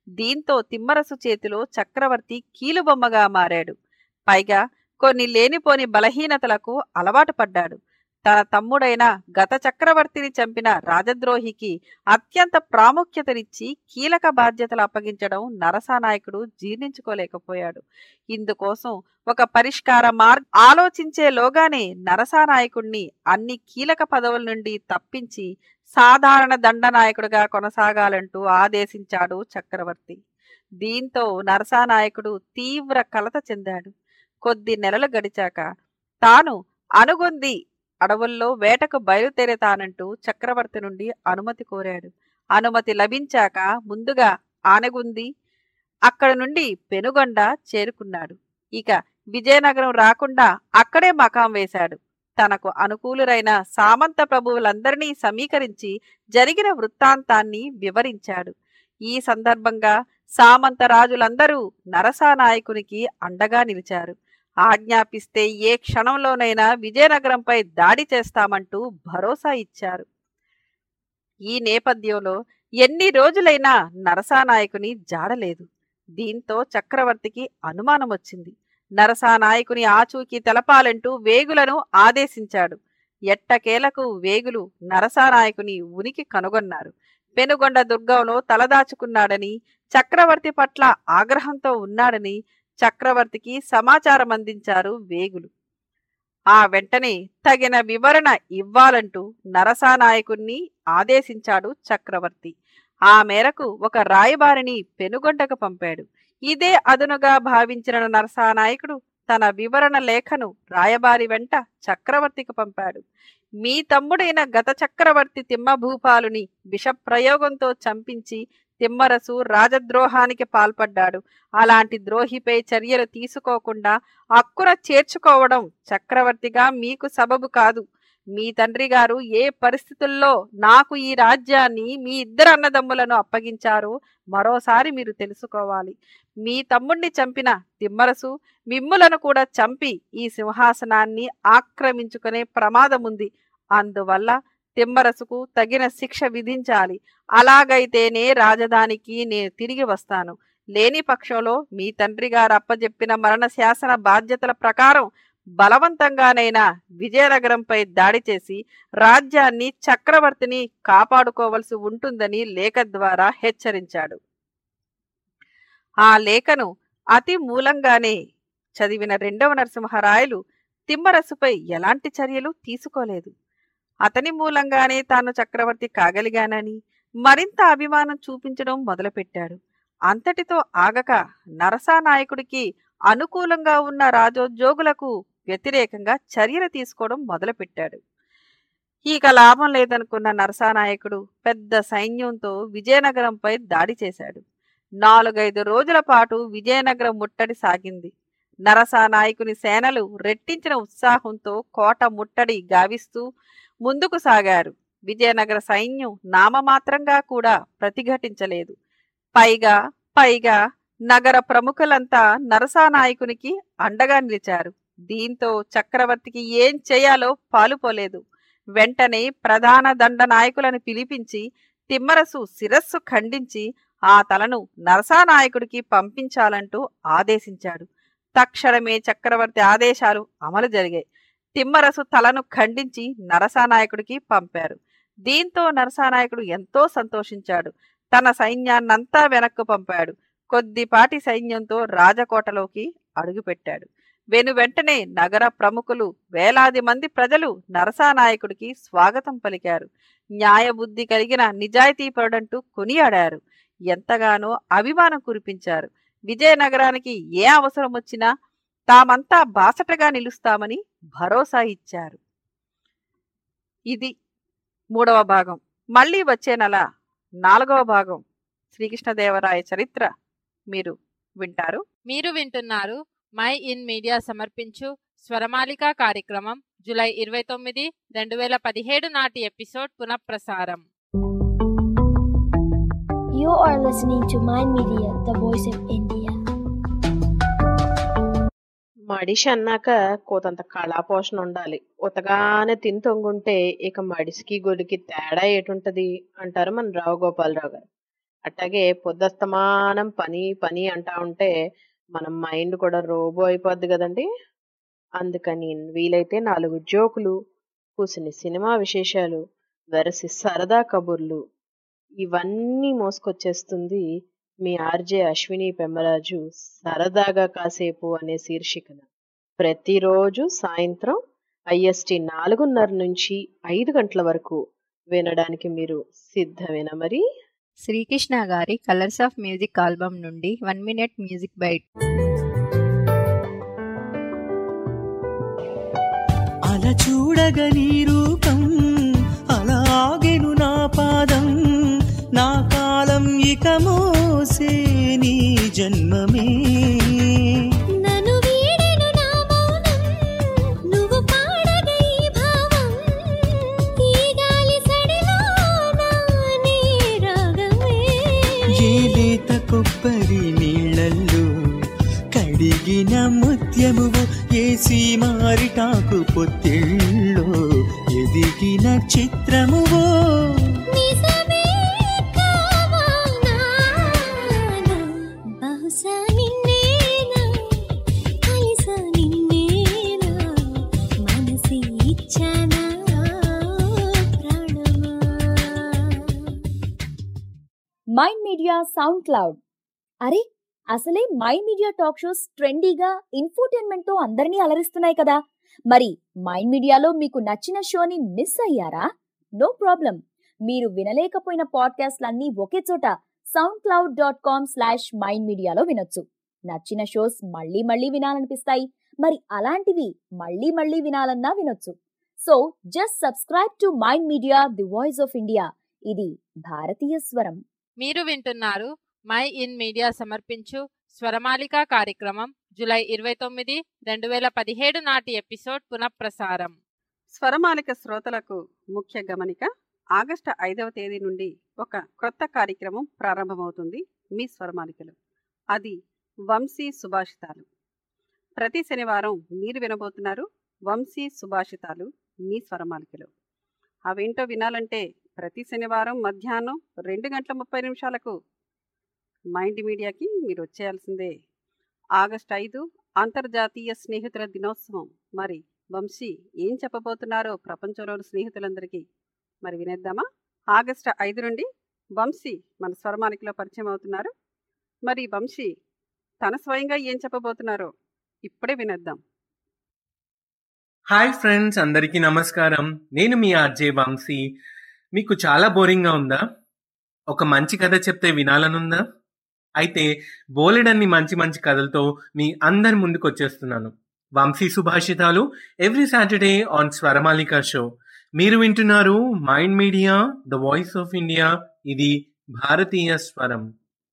దీంతో తిమ్మరసు చేతిలో చక్రవర్తి కీలుబొమ్మగా మారాడు పైగా కొన్ని లేనిపోని బలహీనతలకు అలవాటు పడ్డాడు తన తమ్ముడైన గత చక్రవర్తిని చంపిన రాజద్రోహికి అత్యంత ప్రాముఖ్యతనిచ్చి కీలక బాధ్యతలు అప్పగించడం నరసానాయకుడు జీర్ణించుకోలేకపోయాడు ఇందుకోసం ఒక పరిష్కార మార్గ ఆలోచించేలోగానే నరసానాయకుడిని అన్ని కీలక పదవుల నుండి తప్పించి సాధారణ దండనాయకుడిగా కొనసాగాలంటూ ఆదేశించాడు చక్రవర్తి దీంతో నరసానాయకుడు తీవ్ర కలత చెందాడు కొద్ది నెలలు గడిచాక తాను అనుగొంది అడవుల్లో వేటకు బయలుదేరతానంటూ చక్రవర్తి నుండి అనుమతి కోరాడు అనుమతి లభించాక ముందుగా ఆనగుంది అక్కడ నుండి పెనుగొండ చేరుకున్నాడు ఇక విజయనగరం రాకుండా అక్కడే మకాం వేశాడు తనకు అనుకూలురైన సామంత ప్రభువులందరినీ సమీకరించి జరిగిన వృత్తాంతాన్ని వివరించాడు ఈ సందర్భంగా సామంత రాజులందరూ నరసానాయకునికి అండగా నిలిచారు ఆజ్ఞాపిస్తే ఏ క్షణంలోనైనా విజయనగరంపై దాడి చేస్తామంటూ భరోసా ఇచ్చారు ఈ నేపథ్యంలో ఎన్ని రోజులైనా నరసానాయకుని జాడలేదు దీంతో చక్రవర్తికి అనుమానం వచ్చింది నరసానాయకుని ఆచూకీ తెలపాలంటూ వేగులను ఆదేశించాడు ఎట్టకేలకు వేగులు నరసానాయకుని ఉనికి కనుగొన్నారు పెనుగొండ దుర్గంలో తలదాచుకున్నాడని చక్రవర్తి పట్ల ఆగ్రహంతో ఉన్నాడని చక్రవర్తికి సమాచారం అందించారు వేగులు ఆ వెంటనే తగిన వివరణ ఇవ్వాలంటూ నరసానాయకుణ్ణి ఆదేశించాడు చక్రవర్తి ఆ మేరకు ఒక రాయబారిని పెనుగొండకు పంపాడు ఇదే అదునుగా భావించిన నరసానాయకుడు తన వివరణ లేఖను రాయబారి వెంట చక్రవర్తికి పంపాడు మీ తమ్ముడైన గత చక్రవర్తి తిమ్మభూపాలుని విషప్రయోగంతో చంపించి తిమ్మరసు రాజద్రోహానికి పాల్పడ్డాడు అలాంటి ద్రోహిపై చర్యలు తీసుకోకుండా అక్కున చేర్చుకోవడం చక్రవర్తిగా మీకు సబబు కాదు మీ తండ్రి గారు ఏ పరిస్థితుల్లో నాకు ఈ రాజ్యాన్ని మీ ఇద్దరు అన్నదమ్ములను అప్పగించారో మరోసారి మీరు తెలుసుకోవాలి మీ తమ్ముణ్ణి చంపిన తిమ్మరసు మిమ్ములను కూడా చంపి ఈ సింహాసనాన్ని ఆక్రమించుకునే ప్రమాదముంది అందువల్ల తిమ్మరసుకు తగిన శిక్ష విధించాలి అలాగైతేనే రాజధానికి నేను తిరిగి వస్తాను లేని పక్షంలో మీ తండ్రి గారు అప్పజెప్పిన మరణ శాసన బాధ్యతల ప్రకారం బలవంతంగానైనా విజయనగరంపై దాడి చేసి రాజ్యాన్ని చక్రవర్తిని కాపాడుకోవలసి ఉంటుందని లేఖ ద్వారా హెచ్చరించాడు ఆ లేఖను అతి మూలంగానే చదివిన రెండవ నరసింహరాయలు తిమ్మరసుపై ఎలాంటి చర్యలు తీసుకోలేదు అతని మూలంగానే తాను చక్రవర్తి కాగలిగానని మరింత అభిమానం చూపించడం మొదలుపెట్టాడు అంతటితో ఆగక నరసానాయకుడికి అనుకూలంగా ఉన్న రాజోద్యోగులకు వ్యతిరేకంగా చర్యలు తీసుకోవడం మొదలుపెట్టాడు ఇక లాభం లేదనుకున్న నరసానాయకుడు పెద్ద సైన్యంతో విజయనగరంపై దాడి చేశాడు నాలుగైదు రోజుల పాటు విజయనగరం ముట్టడి సాగింది నరసానాయకుని సేనలు రెట్టించిన ఉత్సాహంతో కోట ముట్టడి గావిస్తూ ముందుకు సాగారు విజయనగర సైన్యం నామమాత్రంగా కూడా ప్రతిఘటించలేదు పైగా పైగా నగర ప్రముఖులంతా నరసానాయకునికి అండగా నిలిచారు దీంతో చక్రవర్తికి ఏం చేయాలో పాలుపోలేదు వెంటనే ప్రధాన దండ నాయకులను పిలిపించి తిమ్మరసు శిరస్సు ఖండించి ఆ తలను నరసానాయకుడికి పంపించాలంటూ ఆదేశించాడు తక్షణమే చక్రవర్తి ఆదేశాలు అమలు జరిగాయి తిమ్మరసు తలను ఖండించి నరసానాయకుడికి పంపారు దీంతో నరసానాయకుడు ఎంతో సంతోషించాడు తన సైన్యాన్నంతా వెనక్కు పంపాడు కొద్దిపాటి సైన్యంతో రాజకోటలోకి అడుగుపెట్టాడు వెను వెంటనే నగర ప్రముఖులు వేలాది మంది ప్రజలు నరసానాయకుడికి స్వాగతం పలికారు న్యాయబుద్ధి కలిగిన నిజాయితీపరుడంటూ కొనియాడారు ఎంతగానో అభిమానం కురిపించారు విజయనగరానికి ఏ అవసరం వచ్చినా తామంతా బాసటగా నిలుస్తామని భరోసా ఇచ్చారు ఇది మూడవ భాగం మళ్ళీ వచ్చే నెల నాలుగవ భాగం శ్రీకృష్ణదేవరాయ చరిత్ర మీరు వింటారు మీరు వింటున్నారు మై ఇన్ మీడియా సమర్పించు స్వరమాలిక కార్యక్రమం జూలై ఇరవై తొమ్మిది రెండు వేల పదిహేడు నాటి ఎపిసోడ్ పునఃప్రసారం You are listening to Mind Media, the voice of India. మడిషి అన్నాక కోతంత కళాపోషణ ఉండాలి ఉతగానే తిని తొంగుంటే ఇక మడిసికి గొడికి తేడా ఏటుంటది అంటారు మన రావు గోపాలరావు గారు అట్లాగే పొద్దస్తమానం పని పని అంటా ఉంటే మన మైండ్ కూడా రోబో అయిపోద్ది కదండి అందుకని వీలైతే నాలుగు జోకులు కూసిని సినిమా విశేషాలు వెరసి సరదా కబుర్లు ఇవన్నీ మోసుకొచ్చేస్తుంది మీ ఆర్జే అశ్విని పెమ్మరాజు సరదాగా కాసేపు అనే శీర్షికన ప్రతిరోజు సాయంత్రం ఐఎస్టి నాలుగున్నర నుంచి ఐదు గంటల వరకు వినడానికి మీరు సిద్ధమేనా మరి శ్రీకృష్ణ గారి కలర్స్ ఆఫ్ మ్యూజిక్ ఆల్బమ్ నుండి వన్ మినిట్ మ్యూజిక్ బైట్ అలా చూడగని రూపం అలాగెను నా పాదం నా కాలం ఇక మోసే నీ జన్మమే నన్ను వీడెను నా మౌనం నువ్వు పాడగ ఈ భావం ఈ గాలి సడిలోన నీ రాగమే ఏ లేత కొబ్బరి నీళ్ళల్లో కడిగిన ముత్యమువు ఏ సీమారిటాకు పొత్తిళ్ళో ఎదిగిన చిత్రమువో నిజమే కావాలా బహుశా నిన్నేనా కలిసా నిన్నేనా మనసి ఇచ్చానా ప్రాణమా మైండ్ మీడియా సౌండ్ క్లౌడ్ అరే అసలే మైండ్ మీడియా టాక్ షోస్ ట్రెండీగా ఇన్ఫోటైన్మెంట్ తో అందరినీ అలరిస్తున్నాయి కదా మరి మైండ్ మీడియాలో మీకు నచ్చిన షోని మిస్ అయ్యారా నో ప్రాబ్లం మీరు వినలేకపోయిన పాడ్కాస్ట్లన్నీ ఒకే చోట sound cloud dot com slash mind మీడియాలో వినొచ్చు నచ్చిన షోస్ మళ్ళీ మళ్ళీ వినాలనిపిస్తాయి మరి అలాంటివి మళ్ళీ మళ్ళీ వినాలన్నా వినొచ్చు so just subscribe to mind media the voice of India ఇది భారతీయ స్వరం మీరు వింటున్నారు మై ఇన్ మీడియా సమర్పించు స్వరమాలిక కార్యక్రమం జూలై ఇరవై తొమ్మిది రెండు వేల పదిహేడు నాటి ఎపిసోడ్ పునఃప్రసారం స్వరమాలిక శ్రోతలకు ముఖ్య గమనిక ఆగస్టు ఐదవ తేదీ నుండి ఒక క్రొత్త కార్యక్రమం ప్రారంభమవుతుంది మీ స్వరమాలికలో అది వంశీ సుభాషితాలు ప్రతి శనివారం మీరు వినబోతున్నారు వంశీ సుభాషితాలు మీ స్వరమాలికలో అవేంటో వినాలంటే ప్రతి శనివారం మధ్యాహ్నం రెండు గంటల ముప్పై నిమిషాలకు మైండ్ మీడియాకి మీరు వచ్చేయాల్సిందే ఆగస్ట్ ఐదు అంతర్జాతీయ స్నేహితుల దినోత్సవం మరి వంశీ ఏం చెప్పబోతున్నారో ప్రపంచంలోని స్నేహితులందరికీ మరి వినేద్దామా ఆగస్టు ఐదు నుండి వంశీ మన స్వరమానికలో పరిచయం అవుతున్నారు మరి వంశీ తన స్వయంగా ఏం చెప్పబోతున్నారో ఇప్పుడే వినేద్దాం హాయ్ ఫ్రెండ్స్ అందరికీ నమస్కారం నేను మీ ఆర్జే వంశీ మీకు చాలా బోరింగ్గా ఉందా ఒక మంచి కథ చెప్తే వినాలనుందా అయితే బోలెడన్ని మంచి మంచి కథలతో మీ అందరి ముందుకు వచ్చేస్తున్నాను వంశీ సుభాషితాలు every Saturday on Swaramalika show మీరు వింటున్నారు mind media the voice of India ఇది భారతీయ స్వరం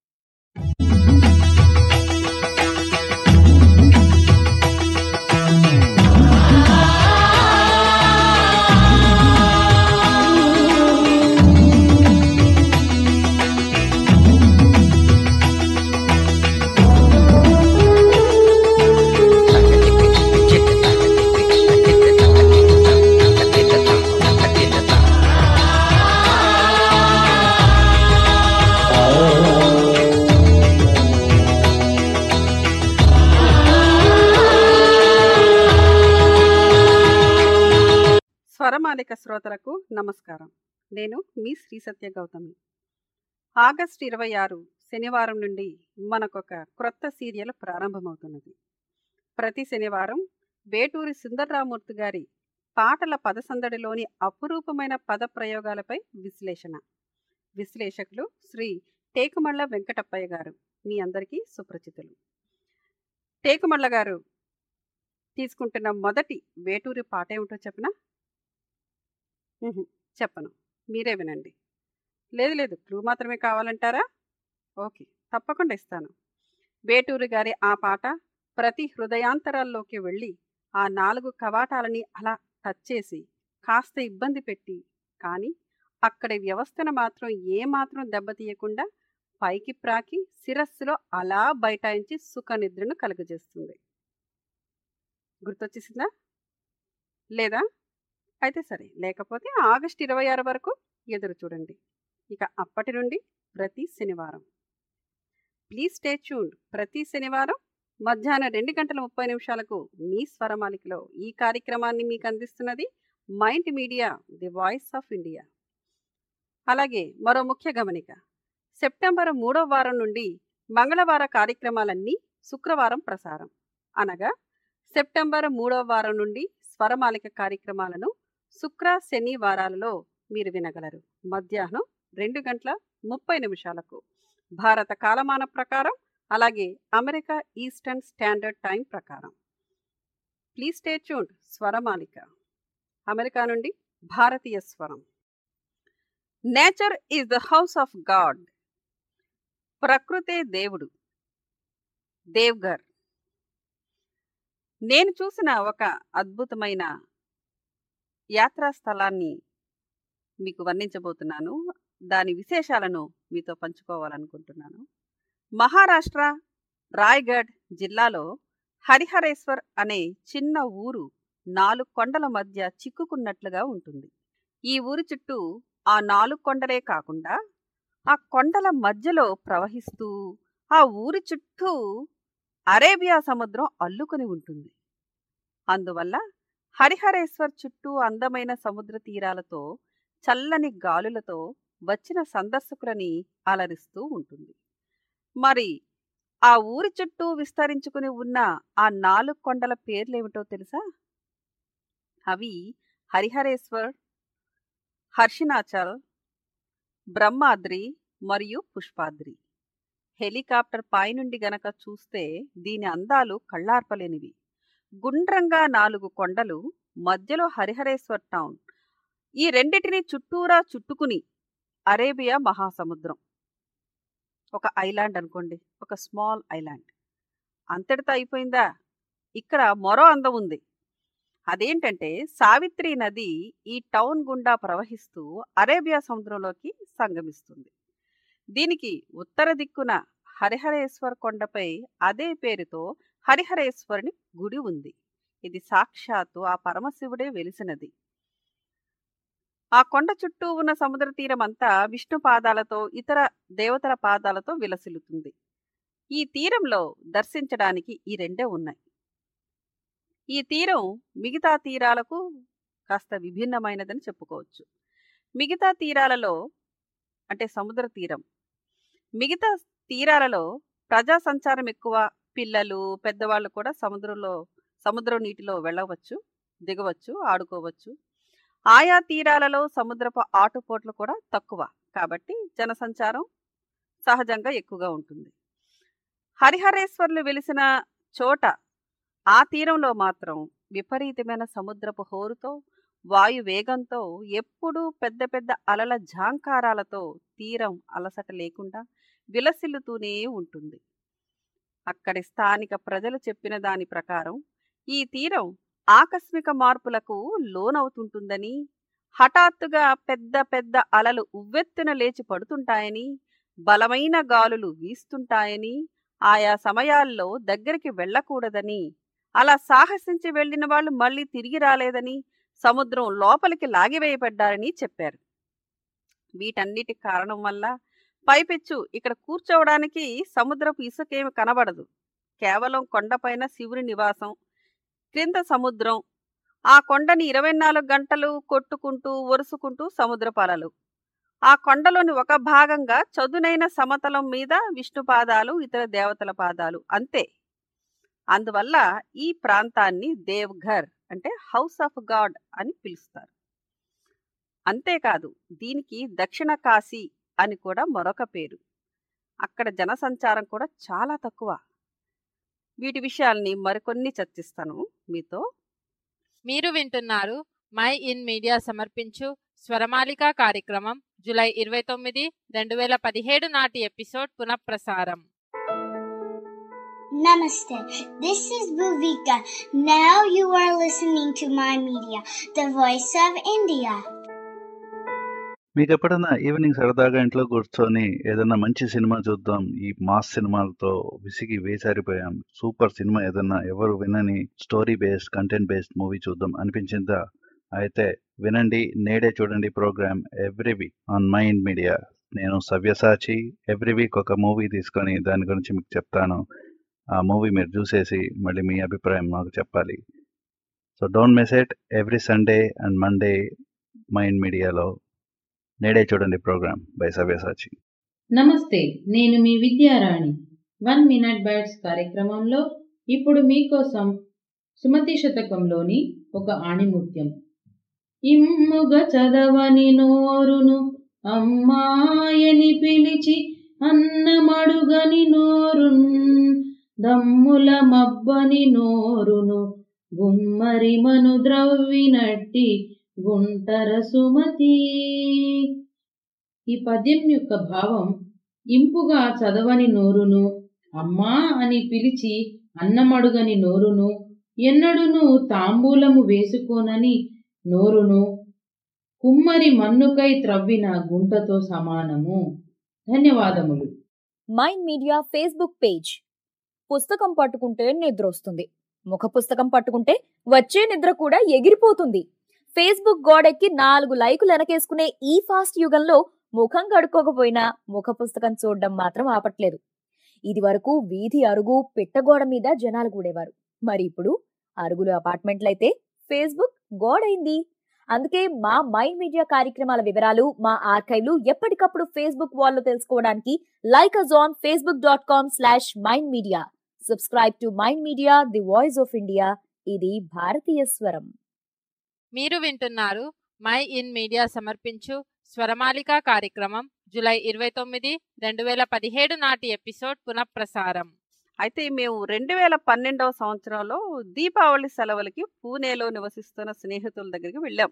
స్వరమాలిక శ్రోతలకు నమస్కారం నేను మీ శ్రీ సత్య గౌతమి ఆగస్టు ఇరవై ఆరు శనివారం నుండి మనకొక క్రొత్త సీరియల్ ప్రారంభమవుతున్నది ప్రతి శనివారం వేటూరి సుందర్రామూర్తి గారి పాటల పదసందడిలోని అపురూపమైన పద ప్రయోగాలపై విశ్లేషణ విశ్లేషకులు శ్రీ టేకుమళ్ళ వెంకటప్పయ్య గారు మీ అందరికీ సుపరిచితులు టేకుమళ్ళ గారు తీసుకుంటున్న మొదటి వేటూరి పాట ఏమిటో చెప్పనా ఉహు, చెప్పను మీరే వినండి లేదు లేదు క్లూ మాత్రమే కావాలంటారా ఓకే తప్పకుండా ఇస్తాను వేటూరి గారి ఆ పాట ప్రతి హృదయాంతరాల్లోకి వెళ్ళి ఆ నాలుగు కవాటాలని అలా టచ్ చేసి కాస్త ఇబ్బంది పెట్టి కానీ అక్కడి వ్యవస్థను మాత్రం ఏమాత్రం దెబ్బతీయకుండా పైకి ప్రాకి శిరస్సులో అలా బైఠాయించి సుఖ నిద్రను కలుగజేస్తుంది గుర్తొచ్చేసిందా లేదా అయితే సరే లేకపోతే ఆగస్ట్ ఇరవై ఆరు వరకు ఎదురు చూడండి ఇక అప్పటి నుండి ప్రతి శనివారం ప్లీజ్ స్టే ట్యూన్డ్ ప్రతి శనివారం మధ్యాహ్నం రెండు గంటల ముప్పై నిమిషాలకు మీ స్వరమాలికలో ఈ కార్యక్రమాన్ని మీకు అందిస్తున్నది mind media the voice of India అలాగే మరో ముఖ్య గమనిక సెప్టెంబర్ మూడవ వారం నుండి మంగళవార కార్యక్రమాలన్నీ శుక్రవారం ప్రసారం అనగా సెప్టెంబర్ మూడవ వారం నుండి స్వరమాలిక కార్యక్రమాలను శుక్ర శని వారాలలో మీరు వినగలరు మధ్యాహ్నం రెండు గంటల ముప్పై నిమిషాలకు భారత కాలమాన ప్రకారం అలాగే అమెరికా ఈస్టర్న్ స్టాండర్డ్ టైం ప్రకారం please stay tuned Swaramalika America నుండి భారతీయ స్వరం nature is the house of God ప్రకృతే దేవుడు దేవ్గర్ నేను చూసిన ఒక అద్భుతమైన యాత్రా స్థలాన్ని మీకు వర్ణించబోతున్నాను దాని విశేషాలను మీతో పంచుకోవాలనుకుంటున్నాను మహారాష్ట్ర రాయ్గఢ్ జిల్లాలో హరిహరేశ్వర్ అనే చిన్న ఊరు నాలుగు కొండల మధ్య చిక్కుకున్నట్లుగా ఉంటుంది ఈ ఊరి చుట్టూ ఆ నాలుగు కొండలే కాకుండా ఆ కొండల మధ్యలో ప్రవహిస్తూ ఆ ఊరి చుట్టూ అరేబియా సముద్రం అల్లుకొని ఉంటుంది అందువల్ల హరిహరేశ్వర్ చుట్టూ అందమైన సముద్ర తీరాలతో చల్లని గాలులతో వచ్చిన సందర్శకులని అలరిస్తూ ఉంటుంది మరి ఆ ఊరి చుట్టూ విస్తరించుకుని ఉన్న ఆ నాలుగు కొండల పేర్లేమిటో తెలుసా అవి హరిహరేశ్వర్ హర్షినాచల్ బ్రహ్మాద్రి మరియు పుష్పాద్రి హెలికాప్టర్ పైనుండి గనక చూస్తే దీని అందాలు కళ్ళార్పలేనివి గుండ్రంగా నాలుగు కొండలు మధ్యలో హరిహరేశ్వర్ టౌన్ ఈ రెండిటిని చుట్టూరా చుట్టుకుని అరేబియా మహాసముద్రం ఒక ఐలాండ్ అనుకోండి ఒక స్మాల్ ఐలాండ్ అంతటితో అయిపోయిందా ఇక్కడ మరో అందం ఉంది అదేంటంటే సావిత్రి నది ఈ టౌన్ గుండా ప్రవహిస్తూ అరేబియా సముద్రంలోకి సంగమిస్తుంది దీనికి ఉత్తర దిక్కున హరిహరేశ్వర్ కొండపై అదే పేరుతో హరిహరేశ్వరుని గుడి ఉంది ఇది సాక్షాత్తు ఆ పరమశివుడే వెలిసినది ఆ కొండ చుట్టూ ఉన్న సముద్ర తీరం అంతా విష్ణు పాదాలతో ఇతర దేవతల పాదాలతో విలసిల్లుతుంది ఈ తీరంలో దర్శించడానికి ఈ రెండే ఉన్నాయి ఈ తీరం మిగతా తీరాలకు కాస్త విభిన్నమైనదని చెప్పుకోవచ్చు మిగతా తీరాలలో అంటే సముద్ర తీరం మిగతా తీరాలలో ప్రజా సంచారం ఎక్కువ పిల్లలు పెద్దవాళ్ళు కూడా సముద్రంలో సముద్రం నీటిలో వెళ్ళవచ్చు దిగవచ్చు ఆడుకోవచ్చు ఆయా తీరాలలో సముద్రపు ఆటుపోట్లు కూడా తక్కువ కాబట్టి జనసంచారం సహజంగా ఎక్కువగా ఉంటుంది హరిహరేశ్వర్లు వెలిసిన చోట ఆ తీరంలో మాత్రం విపరీతమైన సముద్రపు హోరుతో వాయు వేగంతో ఎప్పుడూ పెద్ద పెద్ద అలల ఝాంకారాలతో తీరం అలసట లేకుండా విలసిల్లుతూనే ఉంటుంది అక్కడి స్థానిక ప్రజలు చెప్పిన దాని ప్రకారం ఈ తీరం ఆకస్మిక మార్పులకు లోనవుతుంటుందని హఠాత్తుగా పెద్ద పెద్ద అలలు ఉవ్వెత్తున లేచి పడుతుంటాయని బలమైన గాలులు వీస్తుంటాయని ఆయా సమయాల్లో దగ్గరికి వెళ్ళకూడదని అలా సాహసించి వెళ్ళిన వాళ్ళు మళ్ళీ తిరిగి రాలేదని సముద్రం లోపలికి లాగివేయబడ్డారని చెప్పారు వీటన్నిటి కారణం వల్ల పైపెచ్చు ఇక్కడ కూర్చోవడానికి సముద్రపు ఇసుకేమి కనబడదు కేవలం కొండపైన శివుని నివాసం క్రింద సముద్రం ఆ కొండని ఇరవై నాలుగు గంటలు కొట్టుకుంటూ ఒరుసుకుంటూ సముద్రపాలలు ఆ కొండలోని ఒక భాగంగా చదునైన సమతలం మీద విష్ణు పాదాలు ఇతర దేవతల పాదాలు అంతే అందువల్ల ఈ ప్రాంతాన్ని దేవ్ఘర్ అంటే హౌస్ ఆఫ్ గాడ్ అని పిలుస్తారు అంతేకాదు దీనికి దక్షిణ కాశీ అని కూడా మరొక పేరు అక్కడ జనసంచారం కూడా చాలా తక్కువ వీటి విషయాల్ని మరికొన్ని చర్చిస్తాను మీతో మీరు వింటున్నారు మై ఇన్ మీడియా సమర్పించు స్వరమాలిక కార్యక్రమం జూలై ఇరవై తొమ్మిది రెండు వేల పదిహేడు నాటి ఎపిసోడ్ పునఃప్రసారం Namaste. This is Bhuvika. Now you are listening to my media, the voice of India. మీకు ఎప్పుడైనా ఈవినింగ్ సరదాగా ఇంట్లో కూర్చొని ఏదైనా మంచి సినిమా చూద్దాం ఈ మాస్ సినిమాలతో విసిగి వేసారిపోయాం సూపర్ సినిమా ఏదైనా ఎవరు వినని story based content based movie చూద్దాం అనిపించిందా అయితే వినండి నేడే చూడండి program every week on mind media నేను సవ్యసాచి ఎవ్రీ వీక్ ఒక మూవీ తీసుకొని దాని గురించి మీకు చెప్తాను ఆ మూవీ మీరు చూసేసి మళ్ళీ మీ అభిప్రాయం మాకు చెప్పాలి so don't miss it every Sunday and Monday mind మీడియాలో నేడే చూడండి ప్రోగ్రామ్ బై సవ్యసాచి నమస్తే నేను మీ విద్యారాణి వన్ మినిట్ బైట్స్ కార్యక్రమంలో ఇప్పుడు మీకోసం సుమతి శతకంలోని ఒక ఆణిముత్యం ఇమ్ముగ చదవని నోరును అమ్మాయని పిలిచి అన్నమడుగని నోరున్ దమ్ముల మబ్బని నోరును గుమ్మరి మను ద్రవ్వినట్టి గుంటర సుమతి ఈ పద్యం యొక్క భావం ఇంపుగా చదవని నోరును అమ్మా అని పిలిచి అన్నమడుగని నోరును ఎన్నడును తాంబూలము వేసుకోనని నోరును కుమ్మరి మన్నుకై త్రవ్విన గుంటతో సమానము ధన్యవాదములు మైండ్ మీడియా ఫేస్బుక్ పేజ్ పుస్తకం పట్టుకుంటే నిద్ర వస్తుంది ముఖ పుస్తకం పట్టుకుంటే వచ్చే నిద్ర కూడా ఎగిరిపోతుంది ఫేస్బుక్ గోడెక్కి నాలుగు లైకులు వెనకేసుకునే ఈ ఫాస్ట్ యుగంలో ముఖం కడుక్కోకపోయినా ముఖ పుస్తకం చూడడం మాత్రం ఆపట్లేదు ఇది వరకు వీధి అరుగు పిట్టగోడ మీద జనాలు కూడేవారు మరి ఇప్పుడు అరుగులు అపార్ట్మెంట్లయితే ఫేస్బుక్ గోడైంది అందుకే మా మైండ్ మీడియా కార్యక్రమాల వివరాలు మా ఆర్కైవ్లు ఎప్పటికప్పుడు ఫేస్బుక్ వాల్లో తెలుసుకోవడానికి like us on Facebook dot com slash mind media subscribe to mind media the voice of India ఇది భారతీయ స్వరం మీరు వింటున్నారు మై ఇన్ మీడియా సమర్పించు స్వరమాలిక కార్యక్రమం జూలై ఇరవై తొమ్మిది రెండు వేల పదిహేడు నాటి ఎపిసోడ్ పునఃప్రసారం అయితే మేము రెండు వేల పన్నెండవ సంవత్సరంలో దీపావళి సెలవులకి పూణేలో నివసిస్తున్న స్నేహితుల దగ్గరికి వెళ్ళాం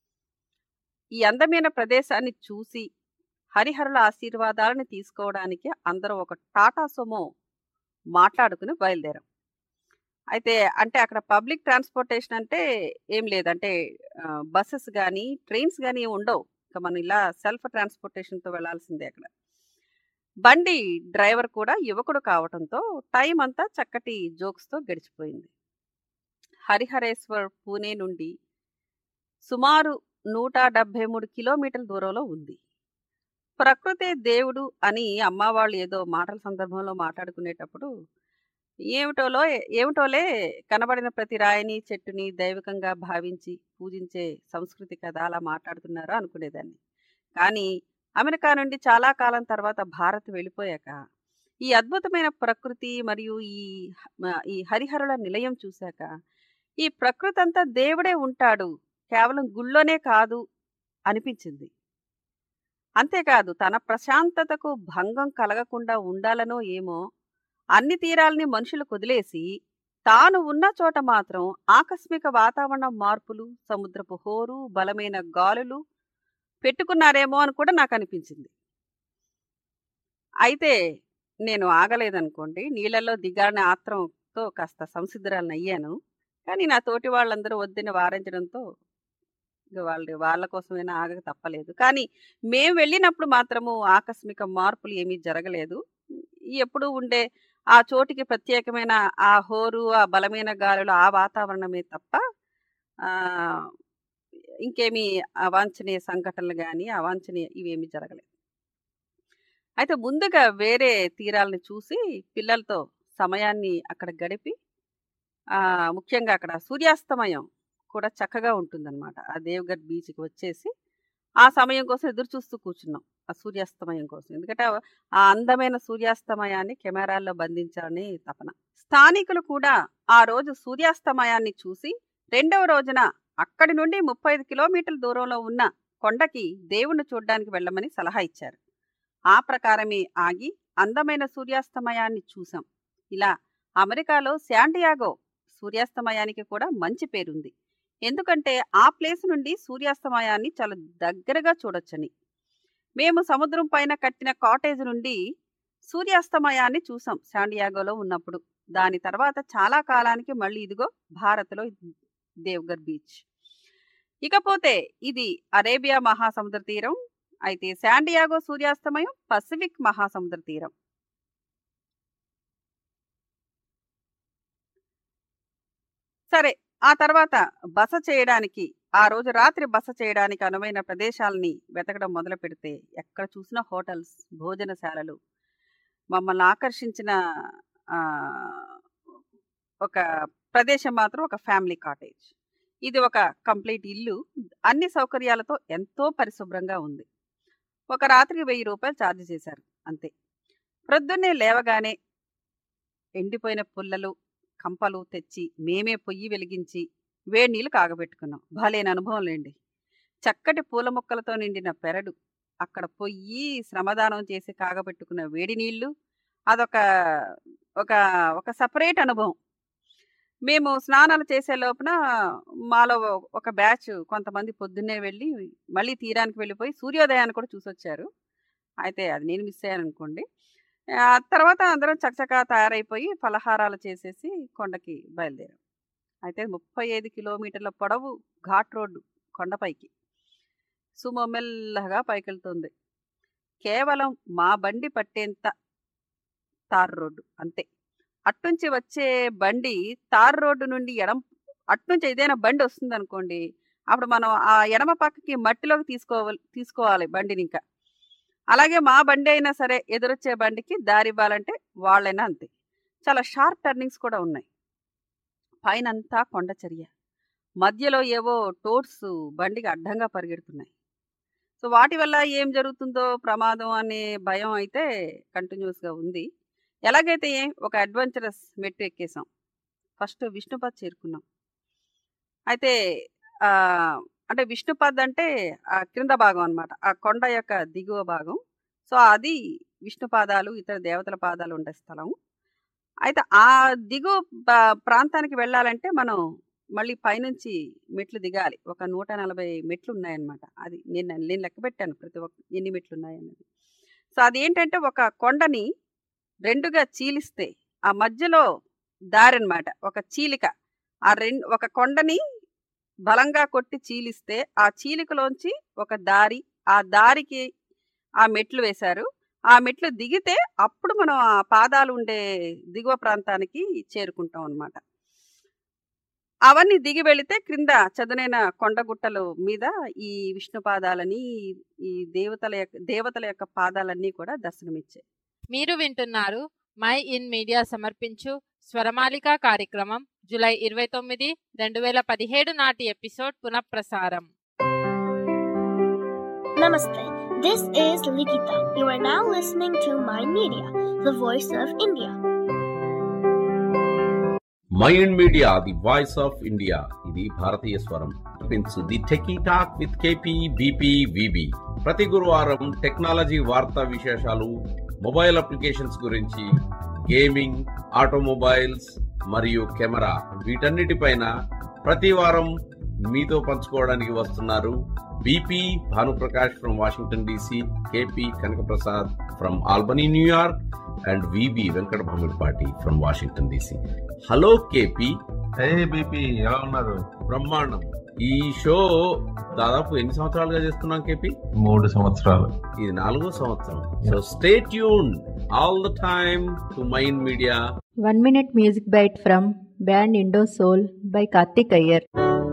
ఈ అందమైన ప్రదేశాన్ని చూసి హరిహరుల ఆశీర్వాదాలను తీసుకోవడానికి అందరం ఒక టాటా సుమో మాట్లాడుకుని బయలుదేరాం అయితే అంటే అక్కడ పబ్లిక్ ట్రాన్స్పోర్టేషన్ అంటే ఏం లేదంటే బస్సెస్ కానీ ట్రైన్స్ కానీ ఉండవు ఇంకా మనం ఇలా సెల్ఫ్ ట్రాన్స్పోర్టేషన్తో వెళ్ళాల్సిందే అక్కడ బండి డ్రైవర్ కూడా యువకుడు కావడంతో టైం అంతా చక్కటి జోక్స్తో గడిచిపోయింది హరిహరేశ్వర్ పూణే నుండి సుమారు నూట డెబ్భై మూడు కిలోమీటర్ల దూరంలో ఉంది ప్రకృతే దేవుడు అని అమ్మ వాళ్ళు ఏదో మాటల సందర్భంలో మాట్లాడుకునేటప్పుడు ఏమిటోలో ఏమిటోలే కనబడిన ప్రతి రాయిని చెట్టుని దైవికంగా భావించి పూజించే సంస్కృతి కదా అలా మాట్లాడుతున్నారు అనుకునేదాన్ని కానీ అమెరికా నుండి చాలా కాలం తర్వాత భారత్ వెళ్ళిపోయాక ఈ అద్భుతమైన ప్రకృతి మరియు ఈ ఈ హరిహరుల నిలయం చూశాక ఈ ప్రకృతి అంతా దేవుడే ఉంటాడు కేవలం గుళ్ళోనే కాదు అనిపించింది అంతేకాదు తన ప్రశాంతతకు భంగం కలగకుండా ఉండాలనో ఏమో అన్ని తీరాల్ని మనుషులు కుదిలేసి తాను ఉన్న చోట మాత్రం ఆకస్మిక వాతావరణ మార్పులు సముద్రపు హోరు బలమైన గాలులు పెట్టుకున్నారేమో అని కూడా నాకు అనిపించింది అయితే నేను ఆగలేదనుకోండి నీళ్ళల్లో దిగాలని ఆత్రంతో కాస్త సంసిద్ధురాలను అయ్యాను కానీ నా తోటి వాళ్ళందరూ వద్దని వారించడంతో వాళ్ళు వాళ్ళ కోసమైనా ఆగక తప్పలేదు కానీ మేము వెళ్ళినప్పుడు మాత్రము ఆకస్మిక మార్పులు ఏమీ జరగలేదు ఎప్పుడు ఉండే ఆ చోటికి ప్రత్యేకమైన ఆ హోరు ఆ బలమైన గాలులు ఆ వాతావరణమే తప్ప ఇంకేమీ అవాంఛనీయ సంఘటనలు కానీ అవాంఛనీయ ఇవేమీ జరగలేదు అయితే ముందుగా వేరే తీరాలను చూసి పిల్లలతో సమయాన్ని అక్కడ గడిపి ముఖ్యంగా అక్కడ సూర్యాస్తమయం కూడా చక్కగా ఉంటుందన్నమాట ఆ దేవ్గఢ్ బీచ్కి వచ్చేసి ఆ సమయం కోసం ఎదురు చూస్తూ కూర్చున్నాం ఆ సూర్యాస్తమయం కోసం ఎందుకంటే ఆ అందమైన సూర్యాస్తమయాన్ని కెమెరాల్లో బంధించాలని తపన స్థానికులు కూడా ఆ రోజు సూర్యాస్తమయాన్ని చూసి రెండవ రోజున అక్కడి నుండి ముప్పై ఐదు కిలోమీటర్ల దూరంలో ఉన్న కొండకి దేవుణ్ణి చూడడానికి వెళ్ళమని సలహా ఇచ్చారు ఆ ప్రకారమే ఆగి అందమైన సూర్యాస్తమయాన్ని చూసాం ఇలా అమెరికాలో శాండియాగో సూర్యాస్తమయానికి కూడా మంచి పేరుంది ఎందుకంటే ఆ ప్లేస్ నుండి సూర్యాస్తమయాన్ని చాలా దగ్గరగా చూడొచ్చని మేము సముద్రం పైన కట్టిన కాటేజ్ నుండి సూర్యాస్తమయాన్ని చూసాం శాండియాగోలో ఉన్నప్పుడు దాని తర్వాత చాలా కాలానికి మళ్ళీ ఇదిగో భారత్లో దేవ్గర్ బీచ్ ఇకపోతే ఇది అరేబియా మహాసముద్ర తీరం అయితే శాండియాగో సూర్యాస్తమయం పసిఫిక్ మహాసముద్ర తీరం సరే ఆ తర్వాత బస చేయడానికి ఆ రోజు రాత్రి బస చేయడానికి అనువైన ప్రదేశాలని వెతకడం మొదలు పెడితే ఎక్కడ చూసినా హోటల్స్ భోజనశాలలు మమ్మల్ని ఆకర్షించిన ఆ, ఒక ప్రదేశం మాత్రం ఒక ఫ్యామిలీ కాటేజ్ ఇది ఒక కంప్లీట్ ఇల్లు అన్ని సౌకర్యాలతో ఎంతో పరిశుభ్రంగా ఉంది ఒక రాత్రికి వెయ్యి రూపాయలు ఛార్జ్ చేశారు అంతే ప్రొద్దున్నే లేవగానే ఎండిపోయిన పుల్లలు కంపలు తెచ్చి మేమే పొయ్యి వెలిగించి వేడి నీళ్ళు కాగబెట్టుకున్నాం భలేని అనుభవం లేండి చక్కటి పూల మొక్కలతో నిండిన పెరడు అక్కడ పొయ్యి శ్రమదానం చేసి కాగబెట్టుకున్న వేడి నీళ్ళు అదొక ఒక ఒక సపరేట్ అనుభవం మేము స్నానాలు చేసే లోపున మాలో ఒక బ్యాచ్ కొంతమంది పొద్దున్నే వెళ్ళి మళ్ళీ తీరానికి వెళ్ళిపోయి సూర్యోదయాన్ని కూడా చూసొచ్చారు అయితే అది నేను మిస్ అయ్యాను అనుకోండి ఆ తర్వాత అందరం చకచకా తయారైపోయి ఫలహారాలు చేసేసి కొండకి బయలుదేరాం అయితే ముప్పై ఐదు కిలోమీటర్ల పొడవు ఘాట్ రోడ్డు కొండపైకి సుమో మెల్లగా పైకెళ్తుంది కేవలం మా బండి పట్టేంత తార్ రోడ్డు అంతే అట్నుంచి వచ్చే బండి తార్ రోడ్డు నుండి ఎడం అట్నుంచి ఏదైనా బండి వస్తుంది అనుకోండి అప్పుడు మనం ఆ ఎడమ పక్కకి మట్టిలోకి తీసుకోవాలి తీసుకోవాలి బండిని ఇంకా అలాగే మా బండి అయినా సరే ఎదురొచ్చే బండికి దారి ఇవ్వాలంటే వాళ్ళైనా అంతే చాలా షార్ప్ టర్నింగ్స్ కూడా ఉన్నాయి పైనంతా కొండ చర్య మధ్యలో ఏవో టోర్స్ బండికి అడ్డంగా పరిగెడుతున్నాయి సో వాటి వల్ల ఏం జరుగుతుందో ప్రమాదం అనే భయం అయితే కంటిన్యూస్గా ఉంది ఎలాగైతే ఏం ఒక అడ్వెంచరస్ మెట్టు ఎక్కేసాం ఫస్ట్ విష్ణుపద్ చేరుకున్నాం అయితే ఆ, అంటే విష్ణుపద్ అంటే ఆ క్రింద భాగం అన్నమాట ఆ కొండ యొక్క దిగువ భాగం సో అది విష్ణు పాదాలు ఇతర దేవతల పాదాలు ఉండే స్థలం అయితే ఆ దిగువ ప- ప్రాంతానికి వెళ్ళాలంటే మనం మళ్ళీ పైనుంచి మెట్లు దిగాలి ఒక నూట నలభై మెట్లు ఉన్నాయన్నమాట అది నేను నేను లెక్క పెట్టాను ప్రతి ఒక్క ఎన్ని మెట్లు ఉన్నాయన్నది సో అది ఏంటంటే ఒక కొండని రెండుగా చీలిస్తే ఆ మధ్యలో దారి అన్నమాట ఒక చీలిక ఆ రెండు ఒక కొండని బలంగా కొట్టి చీలిస్తే ఆ చీలికలోంచి ఒక దారి ఆ దారికి ఆ మెట్లు వేశారు ఆ మెట్లు దిగితే అప్పుడు మనం ఆ పాదాలు ఉండే దిగువ ప్రాంతానికి చేరుకుంటాం అన్నమాట అవన్నీ దిగి వెళితే క్రింద చదునైన కొండగుట్టల మీద ఈ విష్ణు పాదాలని ఈ దేవతల యొక్క దేవతల యొక్క పాదాలన్నీ కూడా దర్శనమిచ్చాయి మీరు వింటున్నారు మై ఇన్ మీడియా సమర్పించు స్వరమాలిక కార్యక్రమం జూలై ఇరవై తొమ్మిది రెండు వేల పదిహేడు నాటి ఎపిసోడ్ పునఃప్రసారం Namaste. This is Likita. You are now listening to My Media, the voice of India. Mind media the voice of India ఇది భారతీయ స్వరం పెంచు the techie talk with KP BP VB ప్రతి గురువారం టెక్నాలజీ వార్తా విశేషాలు మొబైల్ అప్లికేషన్స్ గురించి gaming automobiles మరియు కెమెరా వీటన్నిటిపైన ప్రతి వారం మీతో పంచుకోవడానికి వస్తున్నారు BP Bhanuprakash from Washington DC KP Kanakaprasad from Albany New York and VB Venkata Bhamidipati from Washington DC hello KP hey BP ఎలా ఉన్నారు బ్రహ్మాండం ఈ షో దాదాపు ఎన్ని సంవత్సరాలుగా చేస్తున్నాం కేపీ మూడు సంవత్సరాలు ఇది నాలుగో సంవత్సరం so stay tune all the time to mind media one minute music byte from band Indo Soul by Karthik Iyer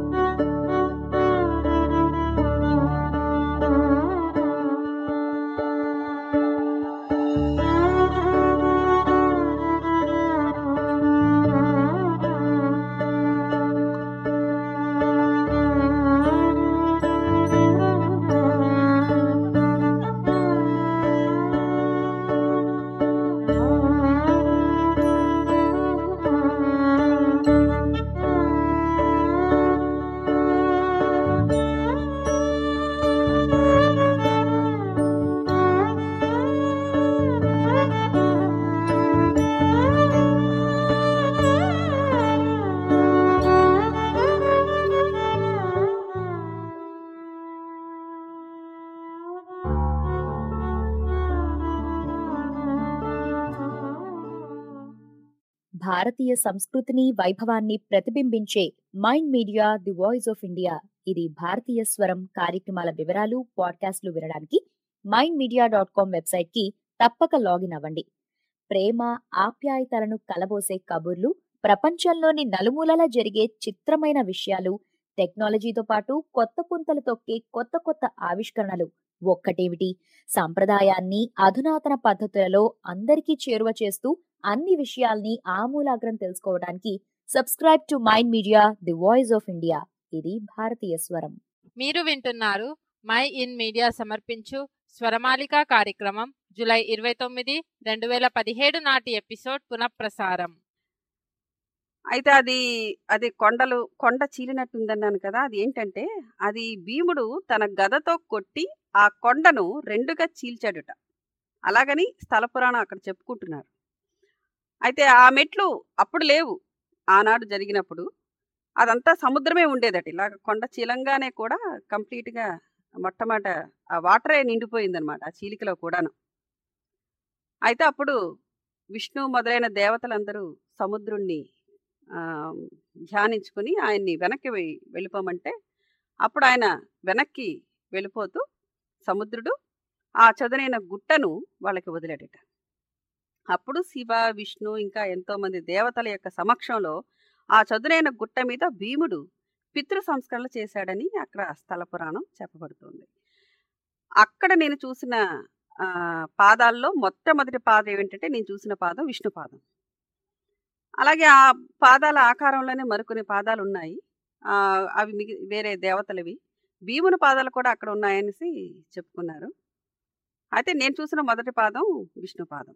భారతీయ సంస్కృతిని వైభవాన్ని ప్రతిబింబించే mind media the voice of India ఇది భారతీయ స్వరం కార్యక్రమాల వివరాలు పాడ్కాస్ట్లు వినడానికి mind media dot com website కి తప్పక లాగిన్ అవ్వండి ప్రేమ ఆప్యాయతలను కలబోసే కబుర్లు ప్రపంచంలోని నలుమూలలా జరిగే చిత్రమైన విషయాలు టెక్నాలజీతో పాటు కొత్త పుంతలు తొక్కే కొత్త కొత్త ఆవిష్కరణలు ఒక్కటేమిటి సాంప్రదాయాన్ని అధునాతన పద్ధతులలో అందరికీ చేరువ చేస్తూ అన్ని విషయాల్ని ఆమూలాగ్రం తెలుసుకోవడానికి subscribe to mind media the voice of India ఇది భారతీయ స్వరం మీరు వింటున్నారు మై ఇన్ మీడియా సమర్పించు స్వరమాలిక కార్యక్రమం జూలై ఇరవై తొమ్మిది రెండు వేల పదిహేడు నాటి ఎపిసోడ్ పునఃప్రసారం అయితే అది అది కొండలు కొండ చీలినట్టు ఉందన్నాను కదా అది ఏంటంటే అది భీముడు తన గదతో కొట్టి ఆ కొండను రెండుగా చీల్చాడుట అలాగని స్థల పురాణం అక్కడ చెప్పుకుంటున్నారు అయితే ఆ మెట్లు అప్పుడు లేవు ఆనాడు జరిగినప్పుడు అదంతా సముద్రమే ఉండేదట ఇలాగ కొండ చీలంగానే కూడా కంప్లీట్గా మొట్టమొదట ఆ వాటరే నిండిపోయిందనమాట ఆ చీలికలో కూడాను అయితే అప్పుడు విష్ణు మొదలైన దేవతలందరూ సముద్రుణ్ణి ఆ, ధ్యానించుకుని ఆయన్ని వెనక్కి వె- వెళ్ళిపోమంటే అప్పుడు ఆయన వెనక్కి వెళ్ళిపోతూ సముద్రుడు ఆ చదునైన గుట్టను వాళ్ళకి వదిలాడట అప్పుడు శివ విష్ణు ఇంకా ఎంతో మంది దేవతల యొక్క సమక్షంలో ఆ చదునైన గుట్ట మీద భీముడు పితృ సంస్కరణలు చేశాడని అక్కడ స్థల పురాణం చెప్పబడుతుంది అక్కడ నేను చూసిన ఆ, పాదాల్లో మొట్టమొదటి పాదం ఏమిటంటే నేను చూసిన పాదం విష్ణు పాదం అలాగే ఆ పాదాల ఆకారంలోనే మరికొన్ని పాదాలు ఉన్నాయి ఆ, అవి మిగి వేరే దేవతలవి భీముని పాదాలు కూడా అక్కడ ఉన్నాయనేసి చెప్పుకున్నారు అయితే నేను చూసిన మొదటి పాదం విష్ణు పాదం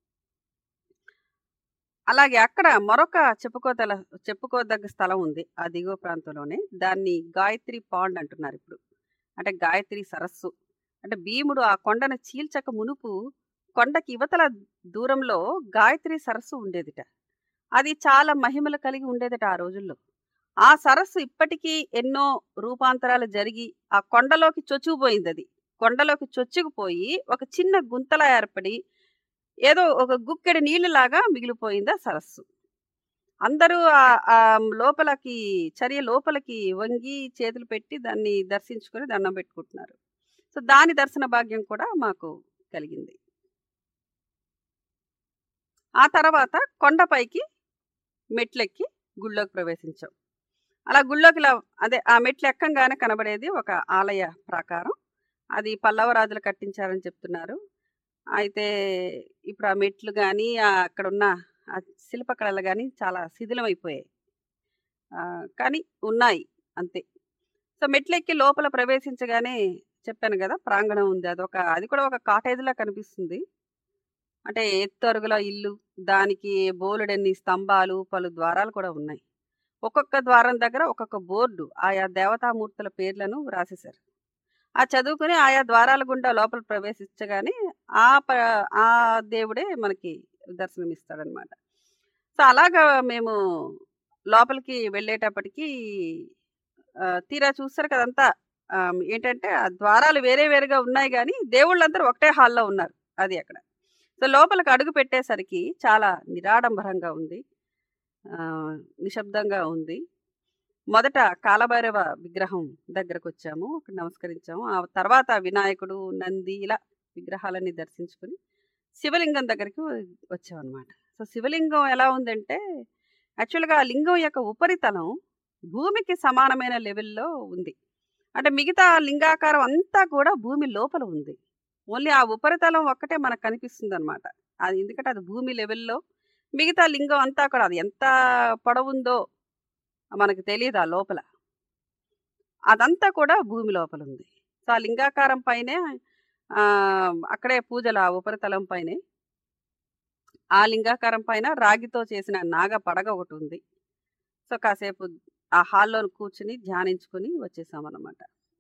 అలాగే అక్కడ మరొక చెప్పుకోదల చెప్పుకోదగ్గ స్థలం ఉంది ఆ దిగువ ప్రాంతంలోనే దాన్ని గాయత్రి పాండ్ అంటున్నారు ఇప్పుడు అంటే గాయత్రి సరస్సు అంటే భీముడు ఆ కొండను చీల్చక మునుపు కొండకి యువతల దూరంలో గాయత్రి సరస్సు ఉండేదిట అది చాలా మహిమలు కలిగి ఉండేదట ఆ రోజుల్లో ఆ సరస్సు ఇప్పటికీ ఎన్నో రూపాంతరాలు జరిగి ఆ కొండలోకి చొచ్చుకుపోయింది అది కొండలోకి చొచ్చుకుపోయి ఒక చిన్న గుంతలా ఏర్పడి ఏదో ఒక గుక్కెడి నీళ్ళలాగా మిగిలిపోయింది ఆ సరస్సు అందరూ ఆ- ఆ లోపలకి చర్య లోపలికి వంగి చేతులు పెట్టి దాన్ని దర్శించుకొని దండం పెట్టుకుంటున్నారు సో దాని దర్శన భాగ్యం కూడా మాకు కలిగింది ఆ తర్వాత కొండపైకి మెట్లెక్కి గుళ్ళోకి ప్రవేశించాం అలా గుళ్ళోకి ఇలా అదే ఆ మెట్లు ఎక్కంగానే కనబడేది ఒక ఆలయ ప్రాకారం అది పల్లవ రాజులు కట్టించారని చెప్తున్నారు అయితే ఇప్పుడు ఆ మెట్లు కానీ అక్కడ ఉన్న ఆ శిల్పకళలు కానీ చాలా శిథిలమైపోయాయి ఆ, కానీ ఉన్నాయి అంతే సో మెట్లు ఎక్కి లోపల ప్రవేశించగానే చెప్పాను కదా ప్రాంగణం ఉంది అదొక అది కూడా ఒక కాటేజ్లా కనిపిస్తుంది అంటే ఎత్తు అరుగుల ఇల్లు దానికి బోలెడన్ని స్తంభాలు పలు ద్వారాలు కూడా ఉన్నాయి ఒక్కొక్క ద్వారం దగ్గర ఒక్కొక్క బోర్డు ఆయా దేవతామూర్తుల పేర్లను రాసేశారు ఆ చదువుకుని ఆయా ద్వారాల గుండా లోపల ప్రవేశించగానే ఆ ప ఆ దేవుడే మనకి దర్శనమిస్తాడనమాట సో అలాగా మేము లోపలికి వెళ్ళేటప్పటికి ఆ, తీరా చూస్తారు కదంతా ఆ, ఏంటంటే ఆ ద్వారాలు వేరే వేరేగా ఉన్నాయి కానీ దేవుళ్ళందరూ ఒకటే హాల్లో ఉన్నారు అది అక్కడ సో లోపలికి అడుగు పెట్టేసరికి చాలా నిరాడంబరంగా ఉంది ఆ, నిశ్శబ్దంగా ఉంది మొదట కాలభైరవ విగ్రహం దగ్గరకు వచ్చాము అక్కడ నమస్కరించాము ఆ తర్వాత వినాయకుడు నంది ఇలా విగ్రహాలన్నీ దర్శించుకుని శివలింగం దగ్గరికి వచ్చామన్నమాట సో శివలింగం ఎలా ఉందంటే యాక్చువల్గా ఆ లింగం యొక్క ఉపరితలం భూమికి సమానమైన లెవెల్లో ఉంది అంటే మిగతా లింగాకారం అంతా కూడా భూమి లోపల ఉంది ఓన్లీ ఆ ఉపరితలం ఒక్కటే మనకు కనిపిస్తుంది అనమాట అది ఎందుకంటే అది భూమి లెవెల్లో మిగతా లింగం అంతా కూడా అది ఎంత పొడవుందో మనకు తెలియదు ఆ లోపల అదంతా కూడా భూమి లోపల ఉంది సో ఆ లింగాకారం పైనే ఆ, అక్కడే పూజలు ఆ ఉపరితలం పైనే ఆ లింగాకారం పైన రాగితో చేసిన నాగ పడగ ఒకటి ఉంది సో కాసేపు ఆ హాల్లో కూర్చుని ధ్యానించుకుని వచ్చేసామన్నమాట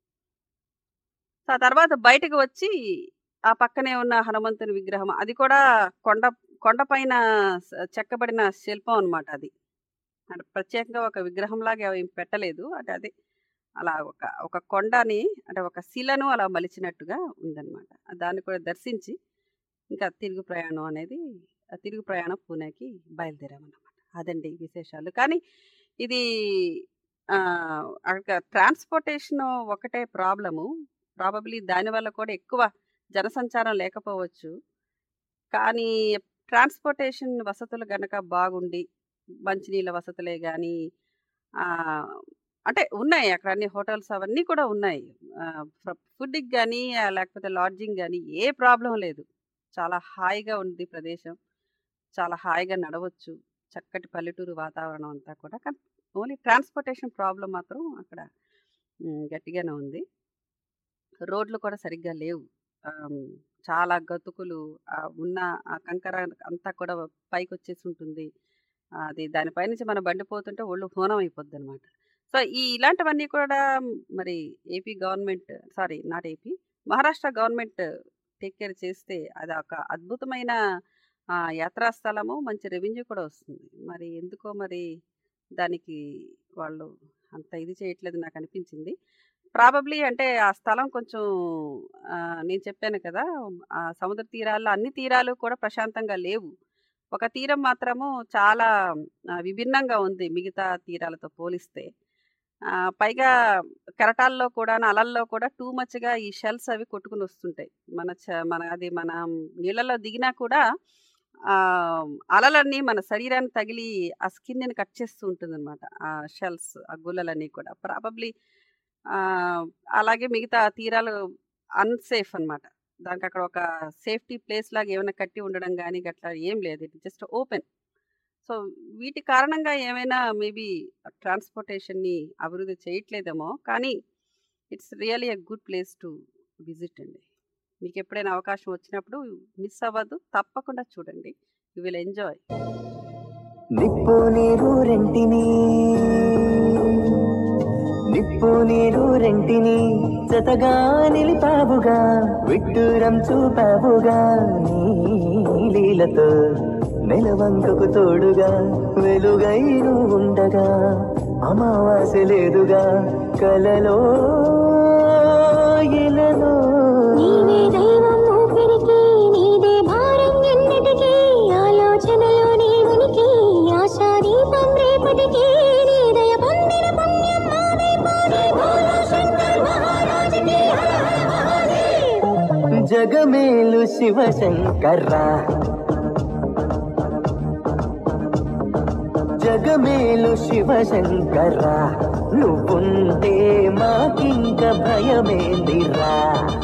సో ఆ తర్వాత బయటకు వచ్చి ఆ పక్కనే ఉన్న హనుమంతుని విగ్రహం అది కూడా కొండ కొండపైన స- చెక్కబడిన శిల్పం అన్నమాట అది అంటే ప్రత్యేకంగా ఒక విగ్రహంలాగా ఏం పెట్టలేదు అంటే అదే అలా ఒక ఒక కొండని అంటే ఒక శిలను అలా మలిచినట్టుగా ఉందన్నమాట దాన్ని కూడా దర్శించి ఇంకా తిరుగు ప్రయాణం అనేది ఆ తిరుగు ప్రయాణం పూణేకి బయలుదేరామన్నమాట అదండి విశేషాలు కానీ ఇది ఆ, అక్కడ ట్రాన్స్పోర్టేషన్ ఒకటే ప్రాబ్లము ప్రాబబ్లీ దానివల్ల కూడా ఎక్కువ జనసంచారం లేకపోవచ్చు కానీ ట్రాన్స్పోర్టేషన్ వసతులు గనక బాగుండి మంచినీళ్ళ వసతులే కానీ అంటే ఉన్నాయి అక్కడ అన్ని హోటల్స్ అవన్నీ కూడా ఉన్నాయి ఫుడ్కి కానీ లేకపోతే లాడ్జింగ్ కానీ ఏ ప్రాబ్లం లేదు చాలా హాయిగా ఉంది ప్రదేశం చాలా హాయిగా నడవచ్చు చక్కటి పల్లెటూరు వాతావరణం అంతా కూడా కానీ ఓన్లీ ట్రాన్స్పోర్టేషన్ ప్రాబ్లం మాత్రం అక్కడ ఉమ్, గట్టిగానే ఉంది రోడ్లు కూడా సరిగ్గా లేవు ఆమ్, చాలా గతుకులు ఆ ఉన్న ఆ కంకర అంతా కూడా పైకి వచ్చేసి ఉంటుంది అది దానిపై నుంచి మనం బండి పోతుంటే ఒళ్ళు హోనం అయిపోద్ది అనమాట సో ఈ ఇలాంటివన్నీ కూడా మరి AP government sorry not AP Maharashtra government take care చేస్తే అది ఒక అద్భుతమైన ఆ, యాత్రా స్థలము మంచి రెవెన్యూ కూడా వస్తుంది మరి ఎందుకో మరి దానికి వాళ్ళు అంత ఇది చేయట్లేదు నాకు అనిపించింది ప్రాబబ్లీ అంటే ఆ స్థలం కొంచెం ఆ, నేను చెప్పాను కదా ఆ సముద్ర తీరాల్లో అన్ని తీరాలు కూడా ప్రశాంతంగా లేవు ఒక తీరం మాత్రము చాలా ఆ, విభిన్నంగా ఉంది మిగతా తీరాలతో పోలిస్తే ఆ, పైగా కెరటాల్లో కూడా అలల్లో కూడా టూ మచ్గా ఈ షెల్స్ అవి కొట్టుకుని వస్తుంటాయి మన చ- మన అది మన నీళ్ళలో దిగినా కూడా ఆ, అలలన్నీ మన శరీరాన్ని తగిలి ఆ స్కిన్ని కట్ చేస్తూ ఉంటుంది అనమాట ఆ షెల్స్ ఆ గుల్లలన్నీ కూడా ప్రాబబ్లీ అలాగే మిగతా తీరాలు అన్సేఫ్ అన్నమాట దానికి అక్కడ ఒక సేఫ్టీ ప్లేస్ లాగా ఏమైనా కట్టి ఉండడం కానీ గట్లా ఏం లేదు ఇట్ జస్ట్ ఓపెన్ సో వీటి కారణంగా ఏమైనా మేబీ ట్రాన్స్పోర్టేషన్ని అభివృద్ధి చేయట్లేదేమో కానీ it's really a good place to visit అండి మీకు ఎప్పుడైనా అవకాశం వచ్చినప్పుడు మిస్ అవ్వద్దు తప్పకుండా చూడండి యూ విల్ ఎంజాయ్ నిప్పు నీరు రెంటిని నిప్పు నీరు రెంటిని జతగా నిలిపావుగా విడ్డూరం చూపావుగా నీ లీలతో నెలవంకకు తోడుగా వెలుగై నువ్వు ఉండగా అమావాస్య లేదుగా కలలో ఇలలో నీవే దైవం ఊపిరికి నీదే భారం ఎన్నటికీ ఆలోచనలో నీ ఉనికి ఆశా దీపం రేపటికి నీ దయ పొందిన పుణ్యం మాదైపోని భోలా శంకర్ మహారాజుకి హర హర మహాదేవ్ జగమేలు శివశంకర్రా జగమేలు శివశంకర్రా నువ్వుంటే మాకింక భయమేందిరా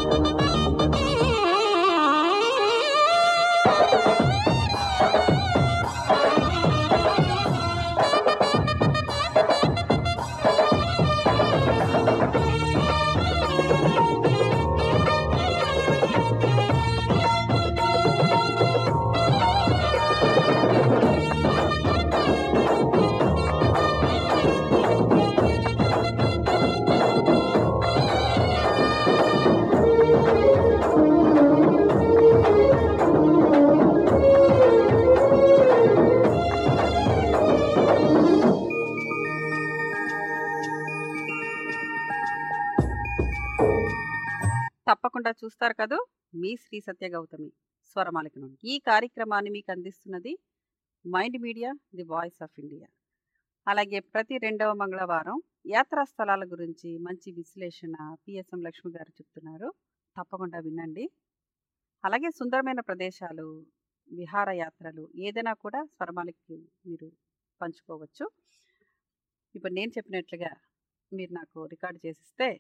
తప్పకుండా చూస్తారు కదూ మీ శ్రీ సత్య గౌతమి స్వరమాలిక నుండి ఈ కార్యక్రమాన్ని మీకు అందిస్తున్నది mind media the voice of India అలాగే ప్రతి రెండవ మంగళవారం యాత్రా స్థలాల గురించి మంచి విశ్లేషణ పిఎస్ఎం లక్ష్మి గారు చెప్తున్నారు తప్పకుండా వినండి అలాగే సుందరమైన ప్రదేశాలు విహారయాత్రలు ఏదైనా కూడా స్వరమాలికి మీరు పంచుకోవచ్చు ఇప్పుడు నేను చెప్పినట్లుగా మీరు నాకు రికార్డు చేసిస్తే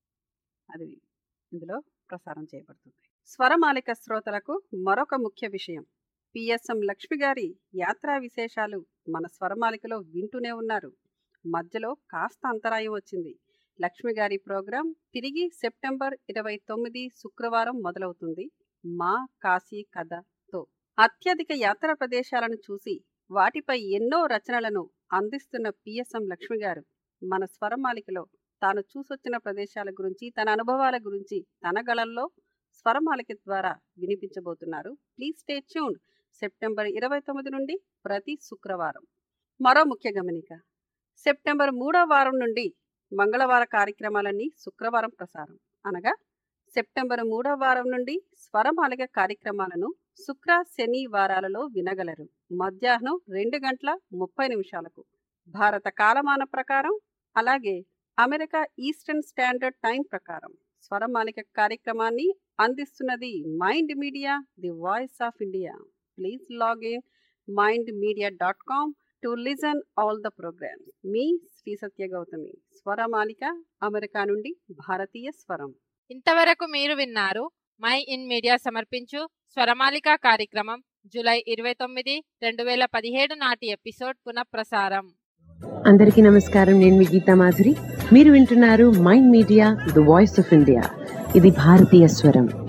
అది ఇందులో ప్రసారం చేయబడుతుంది స్వరమాలిక శ్రోతలకు మరొక ముఖ్య విషయం పిఎస్ఎం లక్ష్మి గారి యాత్రా విశేషాలు మన స్వరమాలికలో వింటూనే ఉన్నారు మధ్యలో కాస్త అంతరాయం వచ్చింది లక్ష్మి గారి ప్రోగ్రాం తిరిగి సెప్టెంబర్ ఇరవై తొమ్మిది శుక్రవారం మొదలవుతుంది మా కాశీ కథతో అత్యధిక యాత్రా ప్రదేశాలను చూసి వాటిపై ఎన్నో రచనలను అందిస్తున్న పిఎస్ఎం లక్ష్మి గారు మన స్వరమాలికలో తాను చూసొచ్చిన ప్రదేశాల గురించి తన అనుభవాల గురించి తన గళంలో స్వరమాలిక ద్వారా వినిపించబోతున్నారు ప్లీజ్ స్టే ట్యూన్డ్ సెప్టెంబర్ ఇరవై తొమ్మిది నుండి ప్రతి శుక్రవారం మరో ముఖ్య గమనిక సెప్టెంబర్ మూడో వారం నుండి మంగళవార కార్యక్రమాలన్నీ శుక్రవారం ప్రసారం అనగా సెప్టెంబర్ మూడో వారం నుండి స్వరమాలిక కార్యక్రమాలను శుక్ర శని వారాలలో వినగలరు మధ్యాహ్నం రెండు గంటల ముప్పై నిమిషాలకు భారత కాలమాన ప్రకారం అలాగే అమెరికా ఈస్టర్న్ స్టాండర్డ్ టైం ప్రకారం స్వరమాలిక కార్యక్రమాన్ని అందిస్తున్నది mind media the voice of India please log in mind media dot com to to listen all the programs మీ శ్రీ సత్య గౌతమి స్వరమాలిక అమెరికా నుండి భారతీయ స్వరం ఇంతవరకు మీరు విన్నారు మై ఇన్ మీడియా సమర్పించు స్వరమాలిక కార్యక్రమం జూలై ఇరవై తొమ్మిది రెండు వేల పదిహేడు నాటి ఎపిసోడ్ పునఃప్రసారం అందరికీ నమస్కారం నేను మీ గీతా మాధురి మీరు వింటున్నారు mind media the voice of India ఇది భారతీయ స్వరం